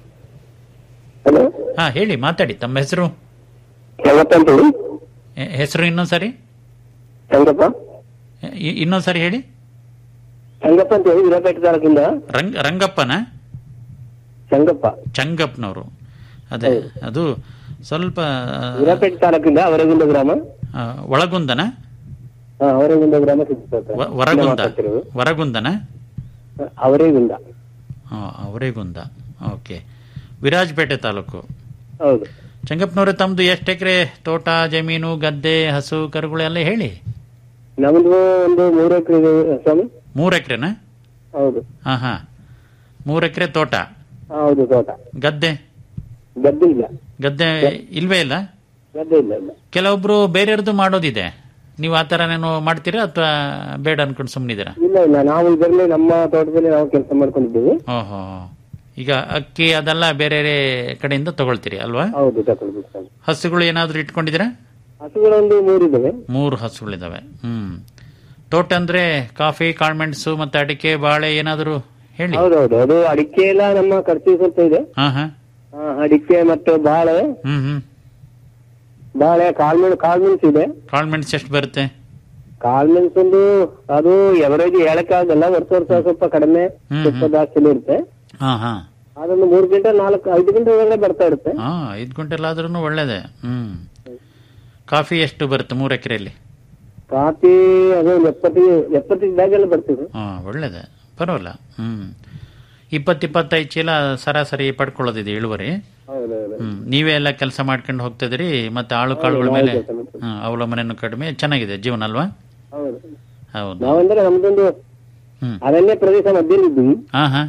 Speaker 7: ಹಲೋ
Speaker 6: ಹಾ ಹೇಳಿ ಮಾತಾಡಿ ತಮ್ಮ ಹೆಸರು
Speaker 7: ಸಂಗಪ್ಪ ಅಂತ ಹೇಳಿ
Speaker 6: ಎ- ಹೆಸರು ಇನ್ನೊಂದು ಸರಿ
Speaker 7: ಸಂಗಪ್ಪ
Speaker 6: ಇ- ಇನ್ನೊಂದು ಸರಿ ಹೇಳಿ
Speaker 7: ಸಂಗಪ್ಪ ಅಂತ ಹೇಳಿ ವಿರಾಪೇಟೆ ತಾಲೂಕಿಂದ
Speaker 6: ರಂಗ ರಂಗಪ್ಪನ
Speaker 7: ಸಂಗಪ್ಪ
Speaker 6: ಚಂಗಪ್ಪನವರು ಅದೇ ಅದು ಸ್ವಲ್ಪ
Speaker 7: ವಿರಾಪೇಟೆ ತಾಲೂಕಿಂದ ಅವರಗುಂದ ಗ್ರಾಮ
Speaker 6: ಆ, ಒಳಗುಂದನ
Speaker 7: ಹಾ ಅವರಗುಂದ ಗ್ರಾಮ ಸಿದ್ಧಪೇಟೆ.
Speaker 6: ವ- ವರಗುಂದ
Speaker 7: ಮಾತಾಡ್ತಿರೋದು.
Speaker 6: ವರಗುಂದನ
Speaker 7: ಅವರೇಗುಂದ
Speaker 6: ಹಾ ಅವರೇಗುಂದ ಓಕೆ ವಿರಾಜಪೇಟೆ ತಾಲೂಕು
Speaker 7: ಹೌದು
Speaker 6: ಚಂಗಪ್ಪನವ್ರೆ ತಮ್ದು ಎಷ್ಟು ಎಕರೆ ತೋಟ ಜಮೀನು ಗದ್ದೆ ಹಸು ಕರುಗಳು ಎಲ್ಲ ಹೇಳಿ
Speaker 7: ನಮ್ದು ಒಂದು ಮೂರು ಎಕರೆ ಇದೆ ಸ್ವಾಮಿ
Speaker 6: ಮೂರು ಎಕರೆನಾ
Speaker 7: ಹೌದು
Speaker 6: ಹಾ ಹಾ ಮೂರು ಎಕರೆ ತೋಟ
Speaker 7: ಹೌದು ತೋಟ
Speaker 6: ಗದ್ದೆ
Speaker 7: ಗದ್ದೆ ಇಲ್ಲ
Speaker 6: ಗದ್ದೆ ಇಲ್ವೇ ಇಲ್ಲ
Speaker 7: ಗದ್ದೆ ಇಲ್ಲ ಇಲ್ಲ
Speaker 6: ಕೆಲವೊಬ್ರು ಬೇರೆಯವ್ರದ್ದು ಮಾಡೋದಿದೆ ನೀವು ಆ ಥರನೇನು ಮಾಡ್ತೀರಾ ಅಥವಾ ಬೇಡ ಅನ್ಕೊಂಡು ಸುಮ್ಮನಿದ್ದೀರಾ
Speaker 7: ಇಲ್ಲ ಇಲ್ಲ ನಾವು ಇದರಲ್ಲಿ ನಮ್ಮ ತೋಟದಲ್ಲಿ ನಾವು ಕೆಲಸ ಮಾಡ್ಕೊಂಡಿದ್ದೀವಿ
Speaker 6: ಓಹೋ ಈಗ ಅಕ್ಕಿ ಅದೆಲ್ಲ ಬೇರೆ ಬೇರೆ ಕಡೆಯಿಂದ ತಗೊಳ್ತೀರಿ ಅಲ್ವಾ
Speaker 7: ಹೌದು ತಗೊಳ್ಬೇಕು ಸ್ವಾಮಿ
Speaker 6: ಹಸುಗಳು ಏನಾದರೂ ಇಟ್ಕೊಂಡಿದ್ದೀರಾ
Speaker 7: ಹಸುಗಳೊಂದು ಮೂರಿದ್ದಾವೆ
Speaker 6: ಮೂರು ಹಸುಗಳಿದಾವೆ ಹ್ಮ್ ತೋಟ ಅಂದ್ರೆ ಕಾಫಿ ಕಾಳ್ಮೆಣಸು ಮತ್ತೆ ಅಡಿಕೆ ಬಾಳೆ ಏನಾದರೂ ಹೇಳಿ
Speaker 7: ಹೌದೌದು ಅದು ಅಡಿಕೆ ಎಲ್ಲ ನಮ್ಮ ಖರ್ಚು ಸ್ವಲ್ಪ ಇದೆ
Speaker 6: ಹಾ ಹಾ
Speaker 7: ಆ, ಅಡಿಕೆ ಮತ್ತು ಬಾಳೆ
Speaker 6: ಹ್ಮ್ ಹ್ಮ್
Speaker 7: ಬಾಳೆ ಕಾಳ್ಮೆಣ್ ಕಾಳ್ಮೆಣಸು ಇದೆ
Speaker 6: ಕಾಳ್ಮೆಣಸು ಎಷ್ಟು ಬರುತ್ತೆ
Speaker 7: ಕಾಳ್ಮೆಣಸು ಒಂದು ಅದು ಎವರೇಜ್ ಹೇಳಕ್ಕಾಗಲ್ಲ ವರ್ಷ ವರ್ಷ ಸ್ವಲ್ಪ ಕಡಿಮೆ
Speaker 6: ಹ್ಮ್,
Speaker 7: ಸ್ವಲ್ಪ ಜಾಸ್ತಿನೂ ಇರುತ್ತೆ
Speaker 6: ಹಾ ಹಾ
Speaker 7: ಅದೊಂದು ಮೂರು ಕ್ವಿಂಟಲ್ ನಾಲ್ಕು ಐದು ಕ್ವಿಂಟಲ್ ಒಳಗಡೆ ಬರ್ತಾ ಇರುತ್ತೆ
Speaker 6: ಹಾ ಐದು ಕ್ವಿಂಟಲ್ ಆದ್ರೂ ಒಳ್ಳೇದೆ ಹ್ಮ್ ಕಾಫಿ ಎಷ್ಟು ಬರುತ್ತೆ ಮೂರು ಎಕರೆಯಲ್ಲಿ
Speaker 7: ಕಾಫಿ ಅದು ಒಂದು ಎಪ್ಪತ್ತಿಗೆ ಎಪ್ಪತ್ತಿಗೆ ಬ್ಯಾಗೆಲ್ಲ ಬರ್ತೀವಿ
Speaker 6: ಹಾ ಒಳ್ಳೇದೆ ಪರವಾಗಿಲ್ಲ ಹ್ಮ್ ಇಪ್ಪತ್ತು ಇಪ್ಪತ್ತೈದು ಚೀಲ ಸರಾಸರಿ ಪಡ್ಕೊಳ್ಳೋದಿದೆ ಇಳುವರಿ
Speaker 7: ಹೌದೌದು
Speaker 6: ಹ್ಮ್ ನೀವೇ ಎಲ್ಲ ಕೆಲಸ ಮಾಡ್ಕೊಂಡು ಹೋಗ್ತಿದ್ರಿ ಮತ್ತೆ ಆಳು ಕಾಳುಗಳ ಮೇಲೆ ಹ್ಮ್, ಅವಲಂಬನೆನೂ ಕಡಿಮೆ ಚೆನ್ನಾಗಿದೆ ಜೀವನ ಅಲ್ವಾ
Speaker 7: ಹೌದು
Speaker 6: ಹೌದು
Speaker 7: ನಾವಂದ್ರೆ ನಮ್ದೊಂದು
Speaker 6: ಹ್ಮ್
Speaker 7: ಅರಣ್ಯ ಪ್ರದೇಶ ಮಧ್ಯದಲ್ಲಿದ್ದೀವಿ
Speaker 6: ಹಾ ಹಾ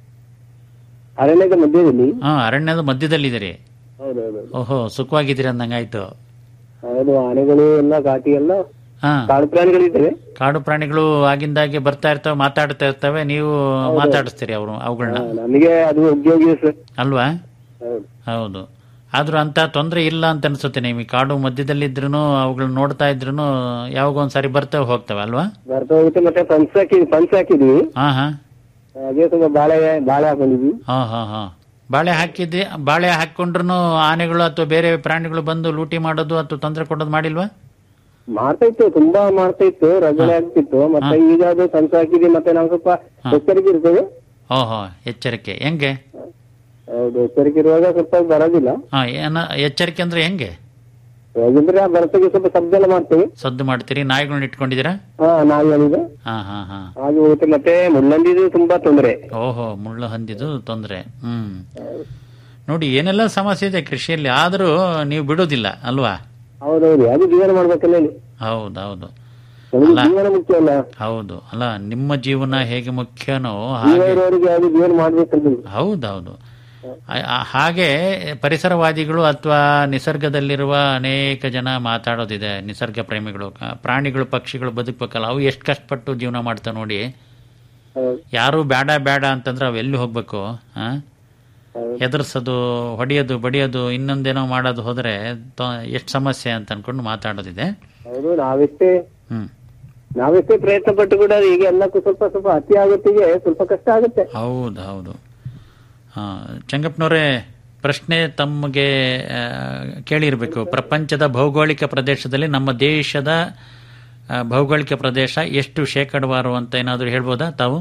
Speaker 7: ಅರಣ್ಯದ ಮಧ್ಯದಲ್ಲಿ
Speaker 6: ಹಾ ಅರಣ್ಯದ ಮಧ್ಯದಲ್ಲಿದ್ದೀರಿ
Speaker 7: ಹೌದೌದು
Speaker 6: ಓಹೋ ಸುಖವಾಗಿದ್ದೀರಿ ಅಂದಂಗಾಯ್ತು
Speaker 7: ಹೌದು ಆನೆಗಳು ಎಲ್ಲ ಘಾಟಿ ಎಲ್ಲ
Speaker 6: ಹಾ
Speaker 7: ಕಾಡು ಪ್ರಾಣಿಗಳಿದ್ದಾವೆ
Speaker 6: ಕಾಡು ಪ್ರಾಣಿಗಳು ಆಗಿಂದಾಗೆ ಬರ್ತಾ ಇರ್ತವೆ ಮಾತಾಡ್ತಾ ಇರ್ತವೆ ನೀವು ಮಾತಾಡಿಸ್ತೀರಿ ಅವರು ಅವುಗಳನ್ನ
Speaker 7: ನಮಗೆ ಅದು ಉದ್ಯೋಗಿ ಸರ್
Speaker 6: ಅಲ್ವಾ
Speaker 7: ಹೌದು
Speaker 6: ಹೌದು ಆದ್ರೂ ಅಂತ ತೊಂದರೆ ಇಲ್ಲ ಅಂತ ಅನ್ಸುತ್ತೆ ನಿಮಗೆ ಕಾಡು ಮಧ್ಯದಲ್ಲಿದ್ರು ಅವುಗಳನ್ನ ನೋಡ್ತಾ ಇದ್ರು ಯಾವಾಗ ಒಂದ್ಸಾರಿ ಬರ್ತವೆ ಹೋಗ್ತವೆ ಅಲ್ವಾ
Speaker 7: ಬರ್ತಾ ಹೋಗುತ್ತೆ ಮತ್ತೆ ಪಂಚ್ ಹಾಕಿ ಪಂಚ್ ಹಾಕಿದ್ವಿ
Speaker 6: ಹಾ ಹಾ
Speaker 7: ಹಾಗೆ ಸ್ವಲ್ಪ ಬಾಳೆ ಬಾಳೆ ಹಾಕೊಂಡಿದ್ವಿ
Speaker 6: ಹಾ ಹಾ ಹಾ ಬಾಳೆ ಹಾಕಿದ್ದೆ ಬಾಳೆ ಹಾಕೊಂಡ್ರು ಆನೆಗಳು ಅಥವಾ ಬೇರೆ ಪ್ರಾಣಿಗಳು ಬಂದು ಲೂಟಿ ಮಾಡೋದು ಅಥವಾ ತೊಂದರೆ ಕೊಡೋದು ಮಾಡಿಲ್ವಾ
Speaker 7: ಮಾಡ್ತಾ ಇತ್ತು ತುಂಬಾ ಮಾಡ್ತಾ ಇತ್ತು ರಗಳೆ ಆಗ್ತಿತ್ತು ಮತ್ತೆ ಈಗ ಅದು ಪಂಚ್ ಹಾಕಿದ್ವಿ ಮತ್ತೆ ನಾವು ಸ್ವಲ್ಪ ಎಚ್ಚರಿಕೆ ಇರ್ತೇವೆ
Speaker 6: ಓಹೋ ಎಚ್ಚರಿಕೆ ಹೆಂಗೆ
Speaker 7: ಹೌದು ಎಚ್ಚರಿಕೆ ಇರುವಾಗ ಸ್ವಲ್ಪ ಬರೋದಿಲ್ಲ
Speaker 6: ಹಾ ಏನ ಎಚ್ಚರಿಕೆ ಅಂದ್ರೆ ಹೆಂಗೆ
Speaker 7: ಹೇಗಿದ್ರೆ ಆ ಬರತೆಗೆ ಸ್ವಲ್ಪ ಶಬ್ದ ಎಲ್ಲ ಮಾಡ್ತೇವೆ
Speaker 6: ಸದ್ದು ಮಾಡ್ತೀರಿ ನಾಯಿಗಳನ್ನ ಇಟ್ಕೊಂಡಿದ್ದೀರಾ
Speaker 7: ಹಾ ನಾಯಿಗಳಿದೆ
Speaker 6: ಹಾ ಹಾ ಹಾ
Speaker 7: ಹಾಗೆ ಹೋಗುತ್ತೆ ಮತ್ತೆ ಮುಳ್ಳಂದಿದು ತುಂಬಾ ತೊಂದರೆ
Speaker 6: ಓಹೋ ಮುಳ್ಳು ಹಂದಿದು ತೊಂದರೆ ಹ್ಮ್ ನೋಡಿ ಏನೆಲ್ಲ ಸಮಸ್ಯೆ ಇದೆ ಕೃಷಿಯಲ್ಲಿ ಆದರೂ ನೀವು ಬಿಡೋದಿಲ್ಲ ಅಲ್ವಾ
Speaker 7: ಹೌದೌದು ಅದು ಜೀವನ ಮಾಡ್ಬೇಕಲ್ಲ ಹೇಳಿ
Speaker 6: ಹೌದೌದು
Speaker 7: ನಮಗೆ ಜೀವನ ಮುಖ್ಯ ಅಲ್ಲ
Speaker 6: ಹೌದು ಅಲ್ಲ ನಿಮ್ಮ ಜೀವನ ಹೇಗೆ ಮುಖ್ಯನೋ
Speaker 7: ಜೀವ
Speaker 6: ಹಾಗೆ
Speaker 7: ಇರೋರಿಗೆ ಅದು ಜೀವನ ಮಾಡ್ಬೇಕಲ್ಲ
Speaker 6: ಹೌದೌದು ಆ- ಆ- ಹಾಗೆ ಪರಿಸರವಾದಿಗಳು ಅಥವಾ ನಿಸರ್ಗದಲ್ಲಿರುವ ಅನೇಕ ಜನ ಮಾತಾಡೋದಿದೆ ನಿಸರ್ಗ ಪ್ರೇಮಿಗಳು ಕ- ಪ್ರಾಣಿಗಳು ಪಕ್ಷಿಗಳು ಬದುಕಬೇಕಲ್ಲ ಅವು ಎಷ್ಟು ಕಷ್ಟಪಟ್ಟು ಜೀವನ ಮಾಡ್ತಾವೆ ನೋಡಿ
Speaker 7: ಹೌದು.
Speaker 6: ಯಾರು ಬೇಡ ಬೇಡ ಅಂತಂದ್ರೆ ಅವು ಎಲ್ಲಿ ಹೋಗ್ಬೇಕು ಆ ಹೆದರ್ಸೋದು ಹೊಡೆಯೋದು ಬಡಿಯೋದು ಇನ್ನೊಂದೇನೋ ಮಾಡೋದು ಹೋದ್ರೆ ಎಷ್ಟು ಸಮಸ್ಯೆ ಅಂತ ಅನ್ಕೊಂಡು ಮಾತಾಡೋದಿದೆ
Speaker 7: ಹೌದು ನಾವೆಷ್ಟೇ
Speaker 6: ಹ್ಮ್
Speaker 7: ನಾವೆಷ್ಟೇ ಪ್ರಯತ್ನ ಪಟ್ಟು ಕೂಡ ಈಗ ಎಲ್ಲಕ್ಕೂ ಸ್ವಲ್ಪ ಸ್ವಲ್ಪ ಅತಿ ಆಗುತ್ತಿಗೆ ಸ್ವಲ್ಪ ಕಷ್ಟ ಆಗುತ್ತೆ
Speaker 6: ಹೌದು ಹೌದು ಆ, ಚಂಗಪ್ಪನವರೇ ಪ್ರಶ್ನೆ ತಮಗೆ ಆ, ಕೇಳಿರ್ಬೇಕು ಪ್ರಪಂಚದ ಭೌಗೋಳಿಕ ಪ್ರದೇಶದಲ್ಲಿ ನಮ್ಮ ದೇಶದ ಆ, ಭೌಗೋಳಿಕ ಪ್ರದೇಶ ಎಷ್ಟು ಶೇಕಡವಾರು ಅಂತ ಏನಾದರೂ ಹೇಳ್ಬೋದಾ ತಾವು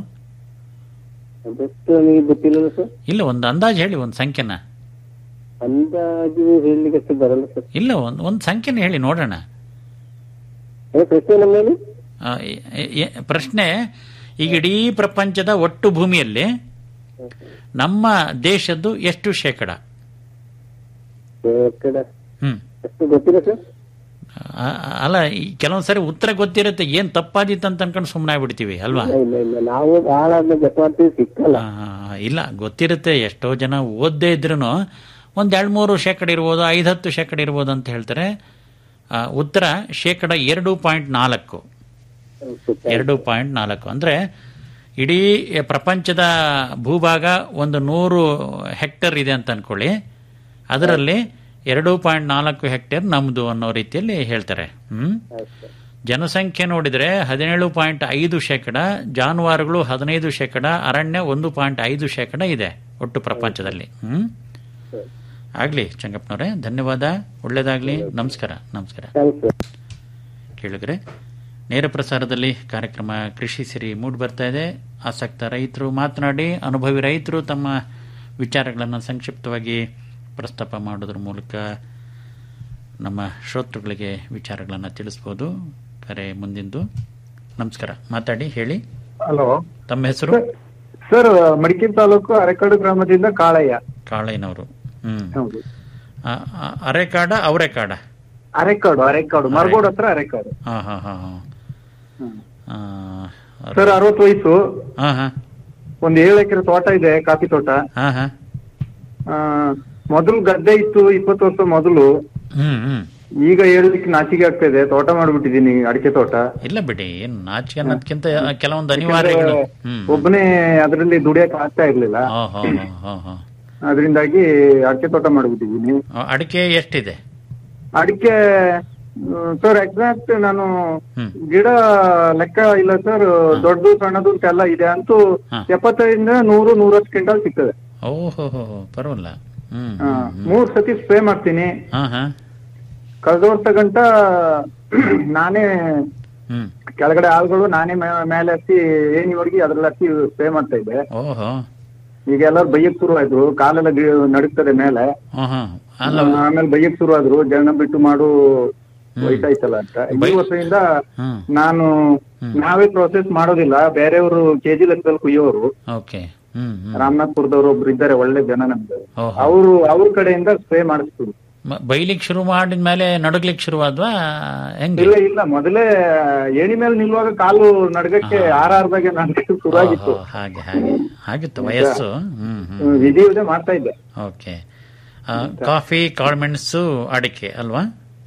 Speaker 7: ಅದಷ್ಟು ನಿಮಗೆ ಗೊತ್ತಿಲ್ಲ ಸರ್
Speaker 6: ಇಲ್ಲ ಒಂದು ಅಂದಾಜು ಹೇಳಿ ಒಂದು ಸಂಖ್ಯೆನ
Speaker 7: ಅಂದಾಜು ಹೇಳಲಿಕ್ಕೆ ಅಷ್ಟು ಬರಲ್ಲ ಸರ್
Speaker 6: ಇಲ್ಲ ಒಂದು ಒಂದು ಸಂಖ್ಯೆನ ಹೇಳಿ ನೋಡೋಣ
Speaker 7: ಏ, ಪ್ರಶ್ನೆ ನಮ್ಮ ಮೇಲೆ
Speaker 6: ಆ, ಎ- ಎ- ಎ- ಪ್ರಶ್ನೆ ಈಗ ಇಡೀ ಪ್ರಪಂಚದ ಒಟ್ಟು ಭೂಮಿಯಲ್ಲಿ ನಮ್ಮ ದೇಶದ್ದು ಎಷ್ಟು ಶೇಕಡ
Speaker 7: ಕಡೆ
Speaker 6: ಹ್ಮ್
Speaker 7: ಅಷ್ಟು ಗೊತ್ತಿಲ್ಲ ಸರ್
Speaker 6: ಆ- ಆ- ಅಲ್ಲ ಈ ಕೆಲವೊಂದ್ ಸರಿ ಉತ್ತರ ಗೊತ್ತಿರುತ್ತೆ ಏನ್ ತಪ್ಪಾದಿತ್ತು ಅಂತ ಅನ್ಕೊಂಡು ಸುಮ್ಮನೆ ಆಗ್ಬಿಡ್ತೀವಿ ಅಲ್ವಾ
Speaker 7: ಇಲ್ಲ ಇಲ್ಲ ಇಲ್ಲ ನಾವು ಬಹಳ ಅದನ್ನ ಗೆಸ್ ಮಾಡ್ತೀವಿ ಸಿಕ್ಕಲ್ಲ
Speaker 6: ಆ, ಇಲ್ಲ ಗೊತ್ತಿರುತ್ತೆ ಎಷ್ಟೋ ಜನ ಓದ್ದೇ ಇದ್ರು ಒಂದ್ ಎರಡ್ ಮೂರು ಶೇಕಡ ಇರ್ಬೋದು ಐದು ಹತ್ತು ಶೇಕಡ ಇರ್ಬೋದು ಅಂತ ಹೇಳ್ತಾರೆ ಆ, ಉತ್ತರ ಶೇಕಡ ಎರಡು ಪಾಯಿಂಟ್ ನಾಲ್ಕು ಎರಡು ಪಾಯಿಂಟ್ ನಾಲ್ಕು ಅಂದ್ರೆ ಇಡೀ ಪ್ರಪಂಚದ ಭೂಭಾಗ ಒಂದು ನೂರು ಹೆಕ್ಟರ್ ಇದೆ ಅಂತ ಅನ್ಕೊಳ್ಳಿ ಅದರಲ್ಲಿ ಎರಡು ಪಾಯಿಂಟ್ ನಾಲ್ಕು ಹೆಕ್ಟೇರ್ ನಮ್ದು ಅನ್ನೋ ರೀತಿಯಲ್ಲಿ ಹೇಳ್ತಾರೆ ಹ್ಮ್ ಜನಸಂಖ್ಯೆ ನೋಡಿದ್ರೆ ಹದಿನೇಳು ಪಾಯಿಂಟ್ ಐದು ಶೇಕಡ ಜಾನುವಾರುಗಳು ಹದಿನೈದು ಶೇಕಡ ಅರಣ್ಯ ಒಂದು ಪಾಯಿಂಟ್ ಐದು ಶೇಕಡ ಇದೆ ಒಟ್ಟು ಪ್ರಪಂಚದಲ್ಲಿ ಹ್ಮ್ ಆಗ್ಲಿ ಚಂಗಪ್ಪನವರೇ ಧನ್ಯವಾದ ಒಳ್ಳೇದಾಗ್ಲಿ ನಮಸ್ಕಾರ ನಮಸ್ಕಾರ ಕೇಳಿದ್ರೆ ನೇರ ಪ್ರಸಾರದಲ್ಲಿ ಕಾರ್ಯಕ್ರಮ ಕೃಷಿ ಸಿರಿ ಮೂಡ್ ಬರ್ತಾ ಇದೆ ಆಸಕ್ತ ರೈತರು ಮಾತನಾಡಿ ಅನುಭವಿ ರೈತರು ತಮ್ಮ ವಿಚಾರಗಳನ್ನು ಸಂಕ್ಷಿಪ್ತವಾಗಿ ಪ್ರಸ್ತಾಪ ಮಾಡೋದ್ರ ಮೂಲಕ ನಮ್ಮ ಶ್ರೋತೃಗಳಿಗೆ ವಿಚಾರಗಳನ್ನು ತಿಳಿಸ್ಬೋದು ಕರೆ ಮುಂದಿಂದು ನಮಸ್ಕಾರ ಮಾತಾಡಿ ಹೇಳಿ
Speaker 9: ಹಲೋ
Speaker 6: ತಮ್ಮ ಹೆಸರು
Speaker 9: ಸರ್ ಮಡಿಕೇರಿ ತಾಲೂಕು ಅರೆಕಾಡು ಗ್ರಾಮದಿಂದ ಕಾಳಯ್ಯ
Speaker 6: ಕಾಳಯ್ಯನವರು ಹ್ಮ್
Speaker 9: ಹೌದು
Speaker 6: ಆ, ಆ, ಅರೆಕಾಡ ಅವರೆಕಾಡ
Speaker 9: ಅರೆಕಾಡು ಅರೆಕಾಡು ಮರಗೋಡ್ ಹತ್ರ ಅರೆಕಾಡು
Speaker 6: ಹಾ ಹಾ ಹಾ ಹಾ ಆ,
Speaker 9: ಸರ್ ಅರವತ್ತು ವಯಸ್ಸು
Speaker 6: ಹಾ ಹಾ
Speaker 9: ಒಂದ್ ಏಳು ಎಕರೆ ತೋಟ ಇದೆ ಕಾಫಿ ತೋಟ
Speaker 6: ಹಾ ಹಾ
Speaker 9: ಆ, ಮೊದಲು ಗದ್ದೆ ಇತ್ತು ಇಪ್ಪತ್ತು ವರ್ಷ ಮೊದಲು
Speaker 6: ಹ್ಮ್ ಹ್ಮ್
Speaker 9: ಈಗ ಹೇಳಲಿಕ್ಕೆ ನಾಚಿಕೆ ಆಗ್ತಾ ಇದೆ ತೋಟ ಮಾಡ್ಬಿಟ್ಟಿದೀನಿ ಅಡಿಕೆ ತೋಟ
Speaker 6: ಇಲ್ಲ ಬಿಡಿ ಏನ್ ನಾಚಿಕೆ ಅನ್ನೋದ್ಕಿಂತ ಕೆಲವೊಂದು ಅನಿವಾರ್ಯಗಳು ಹ್ಮ್
Speaker 9: ಒಬ್ಬನೇ ಅದರಲ್ಲಿ ದುಡಿಯಕ್ ಆಗ್ತಾ ಇರ್ಲಿಲ್ಲ
Speaker 6: ಹಾ ಹಾ ಹಾ ಹಾ ಹಾ
Speaker 9: ಅದರಿಂದಾಗಿ ಅಡಿಕೆ ತೋಟ ಮಾಡ್ಬಿಟ್ಟಿದೀನಿ
Speaker 6: ಆ, ಅಡಿಕೆ ಎಷ್ಟಿದೆ
Speaker 9: ಅಡಿಕೆ ಸರ್ ಎಕ್ಸಾಕ್ಟ್ ನಾನು
Speaker 6: ಹ್ಮ್.
Speaker 9: ಗಿಡ ಲೆಕ್ಕ ಇಲ್ಲ ಸರ್ ದೊಡ್ಡದು ಸಣ್ಣದು ಅಂತೆಲ್ಲ ಇದೆ ಅಂತೂ
Speaker 6: ಹಾ.
Speaker 9: ಎಪ್ಪತ್ತೈದರಿಂದ ನೂರು ನೂರತ್ತು ಕ್ವಿಂಟಲ್ ಸಿಗ್ತದೆ
Speaker 6: ಓಹೋ ಹೋ ಹೋ, ಪರವಾಗಿಲ್ಲ ಹ್ಮ್
Speaker 9: ಆ, ಮೂರ್ ಸತಿ ಸ್ಪ್ರೇ ಮಾಡ್ತೀನಿ
Speaker 6: ಹಾ ಹಾ
Speaker 9: ಕಳೆದ ವರ್ಷ ಗಂಟ ನಾನೇ
Speaker 6: ಹ್ಮ್
Speaker 9: ಕೆಳಗಡೆ ಆಳುಗಳು ನಾನೇ ಮೇ- ಮೇಲೆ ಹತ್ತಿ ಏನಿವರೆಗೆ ಅದ್ರಲ್ಲಿ ಹತ್ತಿ ಸ್ಪ್ರೇ ಮಾಡ್ತಾ ಇದ್ದೆ
Speaker 6: ಓಹೋ
Speaker 9: ಈಗ ಎಲ್ಲರೂ ಬೈಯಕ್ ಶುರು ಆಯ್ತು ಕಾಲೆಲ್ಲ ಗಿ- ನಡುಗ್ತದೆ ಮೇಲೆ
Speaker 6: ಹಾ ಹಾ ಅಲ್ಲ
Speaker 9: ಆಮೇಲೆ ಬೈಯಕ್ ಶುರು ಆದ್ರು ಜನ ಬಿಟ್ಟು ಮಾಡು ವಯಸ್ಸಾಯ್ತಲ್ಲ ಅಂತ ಈ ವರ್ಷದಿಂದ
Speaker 6: ಹ್ಮ್
Speaker 9: ನಾನು ನಾವೇ ಪ್ರೊಸೆಸ್ ಮಾಡೋದಿಲ್ಲ ಬೇರೆಯವರು ಕೆಜಿ ಲೆಕ್ಕದಲ್ಲಿ ಕುಯ್ಯೋರು
Speaker 6: ಓಕೆ ಹ್ಮ್ ಹ್ಮ್
Speaker 9: ರಾಮನಾಥ್ಪುರದವರು ಒಬ್ರು ಇದ್ದಾರೆ ಒಳ್ಳೆ ಜನ ನಮ್ಗೆ
Speaker 6: ಓಹೋ
Speaker 9: ಅವರು ಅವ್ರ ಕಡೆಯಿಂದ ಸ್ಪ್ರೇ ಮಾಡಿಸ್ತೀವಿ
Speaker 6: ಮ- ಬೈಲಿಕ್ ಶುರು ಮಾಡಿದ್ಮೇಲೆ ನಡುಗ್ಲಿಕ್ ಶುರುವಾದ್ವಾ ಹೆಂಗೆ
Speaker 9: ಇಲ್ಲ ಇಲ್ಲ ಮೊದಲೇ ಏಣಿ ಮೇಲೆ ನಿಲ್ಲುವಾಗ ಕಾಲು ನಡ್ಗಕ್ಕೆ ಆರಾರ್ದಾಗೆ ನಡ್ಗಕ್ಕೆ ಶುರು ಆಗಿತ್ತು
Speaker 6: ಓಹೋ, ಹಾಗೆ ಹಾಗೆ ಆಗಿತ್ತು ವಯಸ್ಸು ಹ್ಮ್ ಹ್ಮ್
Speaker 9: ವಿಧಿ ವಿಧಿ ಮಾಡ್ತಾ ಇದ್ದೆ
Speaker 6: ಓಕೆ ಆ, ಕಾಫಿ ಕಾಳುಮೆಣಸು ಅಡಿಕೆ ಅಲ್ವಾ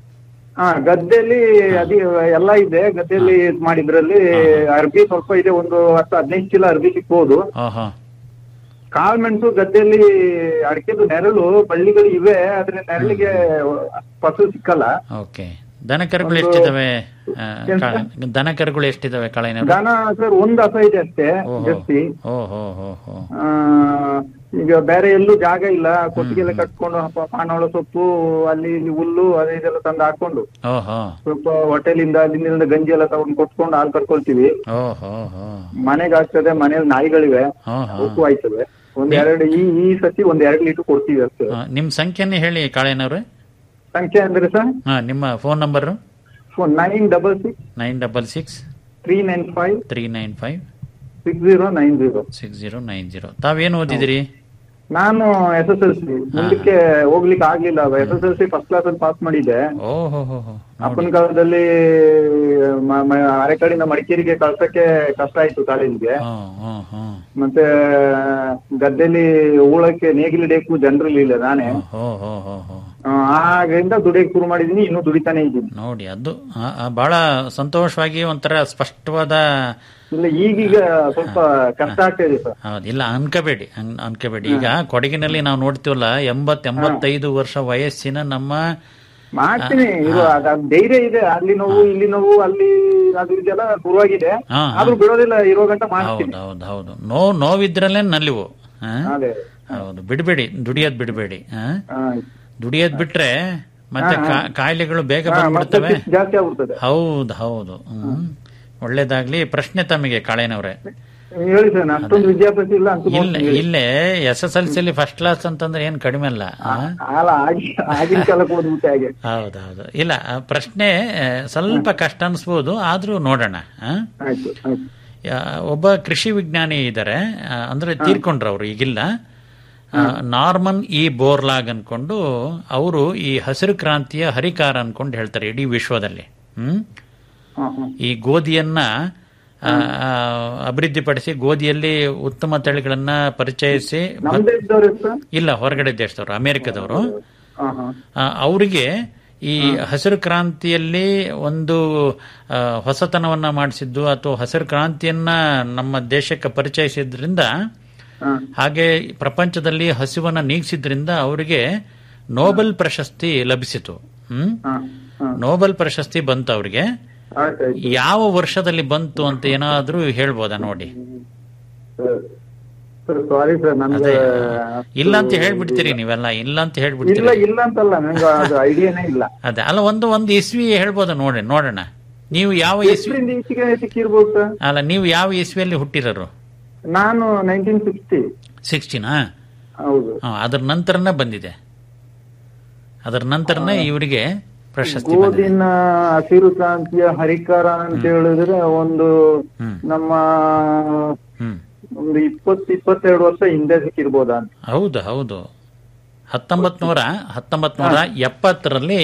Speaker 9: ಹಾ ಗದ್ದೆಯಲ್ಲಿ ಅದಿ ಎಲ್ಲ ಇದೆ ಗದ್ದೆಯಲ್ಲಿ ಇದ್ ಮಾಡಿದ್ರಲ್ಲಿ ಅರ್ಬಿ ಸ್ವಲ್ಪ ಇದೆ ಒಂದು ಹತ್ತು ಹದಿನೈದು ಚೀಲ ಅರ್ಬಿ ಸಿಕ್ಬೋದು
Speaker 6: ಓಹೋ
Speaker 9: ಕಾಳು ಮೆಣಸು ಗದ್ದೆಯಲ್ಲಿ ಅಡಿಕೆದು ನೆರಳು ಬಳ್ಳಿಗಳು ಇವೆ ಆದ್ರೆ ನೆರಳಿಗೆ ಫಸಲು ಸಿಕ್ಕಲ್ಲ
Speaker 6: ಓಕೆ ದನ ಕರುಗಳು ಎಷ್ಟಿದಾವೆ ಆ, ಕಾಳ- ದನ ಕರುಗಳು ಎಷ್ಟಿದಾವೆ ಕಾಳಿನವರು
Speaker 9: ದನ ಸರ್ ಒಂದ್ ಹಸ ಇದೆ ಅಷ್ಟೇ
Speaker 6: ಓಹೋ
Speaker 9: ಜಾಸ್ತಿ
Speaker 6: ಓಹೋ ಹೋ ಹೋ
Speaker 9: ಆ, ಈಗ ಬೇರೆ ಎಲ್ಲೂ ಜಾಗ ಇಲ್ಲ ಕೊಟ್ಟಿಗೆಲ್ಲ ಕಟ್ಕೊಂಡು ಪ- ಪಾನವಳ ಸೊಪ್ಪು ಅಲ್ಲಿ ಇಲ್ಲಿ ಹುಲ್ಲು ಅದೇ ಇದೆಲ್ಲ ತಂದು ಹಾಕೊಂಡು
Speaker 6: ಓಹೋ
Speaker 9: ಸ್ವಲ್ಪ ಹೋಟೆಲಿಂದ ಅಲ್ಲಿಂದ ಗಂಜಿ ಎಲ್ಲ ತಗೊಂಡು ಕೊಟ್ಕೊಂಡು ಹಾಲು ಕರ್ಕೊಳ್ತೀವಿ
Speaker 6: ಓಹೋ ಹೋ
Speaker 9: ಮನೆಗೆ ಆಗ್ತದೆ ಮನೇಲಿ ನಾಯಿಗಳಿವೆ
Speaker 6: ಹೋ ಹೋ
Speaker 9: ಅವಕ್ಕೂ ಆಯ್ತದೆ ಒಂದ್ ಎರಡು ಈ ಈ ಸತಿ ಒಂದ್ ಎರಡು ಲೀಟರ್ ಕೊಡ್ತೀವಿ ಅಷ್ಟೇ
Speaker 6: ಆ, ನಿಮ್ ಸಂಖ್ಯೆನೇ ಹೇಳಿ ಕಾಳಿನವ್ರೆ
Speaker 9: ಸಂಖ್ಯೆ ಅಂದ್ರೆ ಸರ್
Speaker 6: ಹಾ ನಿಮ್ಮ phone number
Speaker 9: nine double six
Speaker 6: nine double six
Speaker 9: three nine five
Speaker 6: three nine five
Speaker 9: six zero nine zero
Speaker 6: six zero nine zero ತಾವೇನು ಓದಿದಿರಿ
Speaker 9: ನಾನು ಎಸ್ ಎಸ್ ಎಲ್ ಸಿ ಮುಂದಕ್ಕೆ ಹೋಗ್ಲಿಕ್ಕೆ ಆಗ್ಲಿಲ್ಲ S S L C first class ಅಲ್ಲಿ ಪಾಸ್ ಮಾಡಿದ್ದೆ
Speaker 6: ಓಹೋ ಹೋ ಹೋ
Speaker 9: ಅಪ್ಪನ ಕಾಲದಲ್ಲಿ ಮ- ಮ- ಅರೆಕಡಿಂದ ಮಡಿಕೇರಿಗೆ ಕಳ್ಸಕ್ಕೆ ಕಷ್ಟ ಆಯ್ತು ಕಾಲೇಜ್ಗೆ
Speaker 6: ಹ್ಮ್ ಹ್ಮ್ ಹ್ಮ್
Speaker 9: ಮತ್ತೆ ಗದ್ದೆಲಿ ಹೂಳಕ್ಕೆ ನೇಗಿಲಿಡಕ್ಕೂ ಜನರಲ್ಲಿಲ್ಲ ನಾನೇ
Speaker 6: ಹೋ ಹೋ ಹೋ ಹೋ
Speaker 9: ಆ, ಆಗಿಂದ ದುಡಿಯಕ್ ಶುರು ಮಾಡಿದೀನಿ ಇನ್ನೂ ದುಡಿತಾನೆ ಇದ್ದೀನಿ
Speaker 6: ನೋಡಿ ಅದು ಆ, ಆ, ಬಹಳ ಸಂತೋಷವಾಗಿ ಒಂಥರ ಸ್ಪಷ್ಟವಾದ
Speaker 9: ಇಲ್ಲ ಈಗೀಗ ಸ್ವಲ್ಪ ಕಷ್ಟ ಆಗ್ತಾ ಇದೆ ಸರ್
Speaker 6: ಹೌದು ಇಲ್ಲ ಅನ್ಕೋಬೇಡಿ ಅನ್- ಅನ್ಕೋಬೇಡಿ ಈಗ ಕೊಡಗಿನಲ್ಲಿ ನಾವು ನೋಡ್ತೀವಲ್ಲ ಎಂಬತ್ ಎಂಬತ್ತೈದು ವರ್ಷ ವಯಸ್ಸಿನ ನಮ್ಮ
Speaker 9: ಮಾಡ್ತೀನಿ ಇದು ಅದ್- ಅದ್ ಧೈರ್ಯ ಇದೆ ಅಲ್ಲಿ ನೋವು ಇಲ್ಲಿ ನೋವು ಅಲ್ಲಿ ಅದು ಇದೆಲ್ಲ ಶುರುವಾಗಿದೆ
Speaker 6: ಹಾ, ಹಾ.
Speaker 9: ಆದ್ರೂ ಬಿಡೋದಿಲ್ಲ ಇರೋ ಗಂಟ ಮಾಡ್ತೀನಿ
Speaker 6: ಹೌದು ಹೌದು ಹೌದು ನೋವು ನೋವಿದ್ರಲ್ಲೇ ನಲಿವು ಆ?
Speaker 9: ಅದೇ
Speaker 6: ಹೌದು ಬಿಡಬೇಡಿ ದುಡಿಯೋದ್ ಬಿಡಬೇಡಿ
Speaker 9: ಹಾ.
Speaker 6: ದುಡಿಯೋದ್ ಬಿಟ್ರೆ ಮತ್ತೆ
Speaker 9: ಹಾ, ಹಾ.
Speaker 6: ಕಾ- ಕಾಯಿಲೆಗಳು ಬೇಗ
Speaker 9: ಹಾ, ಮತ್ತೆ
Speaker 6: ಬಂದ್ಬಿಡ್ತವೆ
Speaker 9: ಶಿಸ್ತು ಜಾಸ್ತಿ ಆಗ್ಬಿಡ್ತದೆ
Speaker 6: ಹೌದು ಹೌದು ಹ್ಮ್ ಒಳ್ಳೇದಾಗ್ಲಿ ಪ್ರಶ್ನೆ ತಮಗೆ ಕಾಳೇನವ್ರೆ
Speaker 9: ಹೇಳಿ ಸರ್ ಅಷ್ಟೊಂದು ವಿದ್ಯಾಭ್ಯಾಸ ಇಲ್ಲ ಅಂತ
Speaker 6: ಇಲ್ಲ ಇಲ್ಲೇ S S L C first class ಅಂತಂದ್ರೆ ಏನ್ ಕಡಿಮೆ ಅಲ್ಲ ಆ?
Speaker 9: ಅಲ್ಲ ಆಗಿ ಆಗಿನ ಕಾಲಕ್ಕೆ ಓದ್ಬಿಟ್ಟೆ ಹಾಗೆ
Speaker 6: ಹೌದೌದು ಇಲ್ಲ ಆ ಪ್ರಶ್ನೆ ಆ, ಸ್ವಲ್ಪ ಕಷ್ಟ ಅನ್ಸ್ಬೋದು ಆದ್ರೂ ನೋಡೋಣ ಆ?
Speaker 9: ಆಯ್ತು ಆಯ್ತು
Speaker 6: ಯಾ- ಒಬ್ಬ ಕೃಷಿ ವಿಜ್ಞಾನಿ ಇದ್ದಾರೆ ಅಂದ್ರೆ ತೀರ್ಕೊಂಡ್ರು ಅವರು ಈಗಿಲ್ಲ ಆ, ನಾರ್ಮನ್ ಇ ಬೋರ್ಲಾಗ್ ಅನ್ಕೊಂಡು ಅವರು ಈ ಹಸಿರು ಕ್ರಾಂತಿಯ ಹರಿಕಾರ ಅನ್ಕೊಂಡು ಹೇಳ್ತಾರೆ ಇಡೀ ವಿಶ್ವದಲ್ಲಿ ಹ್ಮ್
Speaker 9: ಹಾ, ಹಾ.
Speaker 6: ಈ ಗೋಧಿಯನ್ನ ಆ, ಆ, ಅಭಿವೃದ್ಧಿಪಡಿಸಿ ಗೋಧಿಯಲ್ಲಿ ಉತ್ತಮ ತಳಿಗಳನ್ನ ಪರಿಚಯಿಸಿ
Speaker 9: ನಮ್ ದೇಶದವ್ರೆ ಸರ್
Speaker 6: ಇಲ್ಲ ಹೊರಗಡೆ ದೇಶದವರು ಅಮೆರಿಕದವರು
Speaker 9: ಹಾ ಹಾ
Speaker 6: ಆ, ಅವರಿಗೆ ಈ ಹಸಿರು ಕ್ರಾಂತಿಯಲ್ಲಿ ಒಂದು ಆ, ಹೊಸತನವನ್ನ ಮಾಡಿಸಿದ್ದು ಅಥವಾ ಹಸಿರು ಕ್ರಾಂತಿಯನ್ನ ನಮ್ಮ ದೇಶಕ್ಕೆ ಪರಿಚಯಿಸಿದ್ರಿಂದ ಹಾಗೆ ಪ್ರಪಂಚದಲ್ಲಿ ಹಸಿವನ್ನ ನೀಗಿಸಿದ್ರಿಂದ ಅವರಿಗೆ ನೋಬೆಲ್ ಪ್ರಶಸ್ತಿ ಲಭಿಸಿತು ಹ್ಮ್ ನೋಬೆಲ್ ಪ್ರಶಸ್ತಿ ಬಂತು ಅವ್ರಿಗೆ ಯಾವ ವರ್ಷದಲ್ಲಿ ಬಂತು ಅಂತ ಏನಾದ್ರೂ ಹೇಳ್ಬೋದಾ ನೋಡಿ
Speaker 9: ಸರ್ ಸಾರಿ ಸರ್ ನನ್ಗೆ
Speaker 6: ಇಲ್ಲ ಅಂತ ಹೇಳ್ಬಿಡ್ತೀರಿ ನೀವೆಲ್ಲ ಇಲ್ಲ ಅಂತ
Speaker 9: ಇಲ್ಲ
Speaker 6: ಹೇಳ್ಬಿಡ್ತೀರಿ
Speaker 9: ಇಲ್ಲ ಅಂತಲ್ಲ ನಂಗೆ ಅದು ಐಡಿಯಾನೇ ಇಲ್ಲ
Speaker 6: ಅದೇ ಅಲ್ಲ ಒಂದು ಒಂದು ಇಸ್ವಿ ಹೇಳ್ಬೋದಾ ನೋಡಿ ನೋಡೋಣ ನೀವು ಯಾವ ಇಸ್ವಿ
Speaker 9: ಎಷ್ಟರಿಂದ ಈಚೆಗೆ ಸಿಕ್ಕಿರ್ಬೋದು ಸರ್
Speaker 6: ಅಲ್ಲ ನೀವು ಯಾವ ಇಸ್ವಿಯಲ್ಲಿ ಹುಟ್ಟಿರೋರು
Speaker 9: ನಾನು ನೈನ್ಟೀನ್ ಸಿಕ್ಸ್ಟಿ
Speaker 6: ಸಿಕ್ಸ್ಟೀನಾ
Speaker 9: ಹೌದು
Speaker 6: ಅದ್ರ ನಂತರನೇ ಬಂದಿದೆ ಅದರ ನಂತರನೇ ಇವರಿಗೆ ಪ್ರಶಸ್ತಿ ಬಂದಿದೆ
Speaker 9: ಗೋಧಿನ ಹಸಿರು ಕ್ರಾಂತಿಯ ಹರಿಕಾರ ಅಂತ ಹೇಳಿದ್ರೆ ಒಂದು ನಮ್ಮ ಒಂದು ಇಪ್ಪತ್ತು ಇಪ್ಪತ್ತೆರಡು ವರ್ಷ ಹಿಂದೆ ಸಿಕ್ಕಿರ್ಬೋದಾ ಅಂತ
Speaker 6: ಹೌದು ಹೌದು ಹತ್ತೊಂಬತ್ ನೂರ ಹತ್ತೊಂಬತ್ ನೂರ ಎಪ್ಪತ್ತರಲ್ಲಿ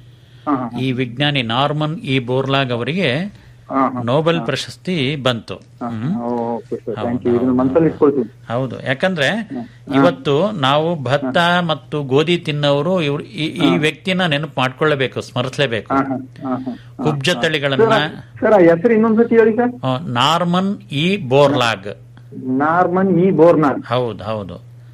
Speaker 6: ಈ ವಿಜ್ಞಾನಿ ನಾರ್ಮನ್ ಇ ಬೋರ್ಲಾಗ್ ಅವರಿಗೆ ನೋಬೆಲ್ ಪ್ರಶಸ್ತಿ ಬಂತು ಹ್ಮ್.
Speaker 9: ಓಕೆ ಸರ್ ಥ್ಯಾಂಕ್ ಯು ಇದನ್ನ ಮನಸ್ಸಲ್ಲಿ ಇಟ್ಕೊಳ್ತೀನಿ
Speaker 6: ಹೌದು ಯಾಕಂದ್ರೆ ಇವತ್ತು ನಾವು ಭತ್ತ ಮತ್ತು ಗೋಧಿ ತಿನ್ನೋರು ಇವ್ರು ಈ- ಈ ವ್ಯಕ್ತಿನ ನೆನಪು ಮಾಡ್ಕೊಳ್ಳೇಬೇಕು ಸ್ಮರಿಸಲೇಬೇಕು
Speaker 9: ಹಾ, ಹಾ.
Speaker 6: ಕುಬ್ಜ ತಳಿಗಳನ್ನ
Speaker 9: ಸರ್ ಆ ಹೆಸರು ಇನ್ನೊಂದ್ಸತಿ ಹೇಳಿ ಸರ್
Speaker 6: ಆ, Norman E Borlaug
Speaker 9: Norman E Borlaug
Speaker 6: ಹೌದು ಹೌದು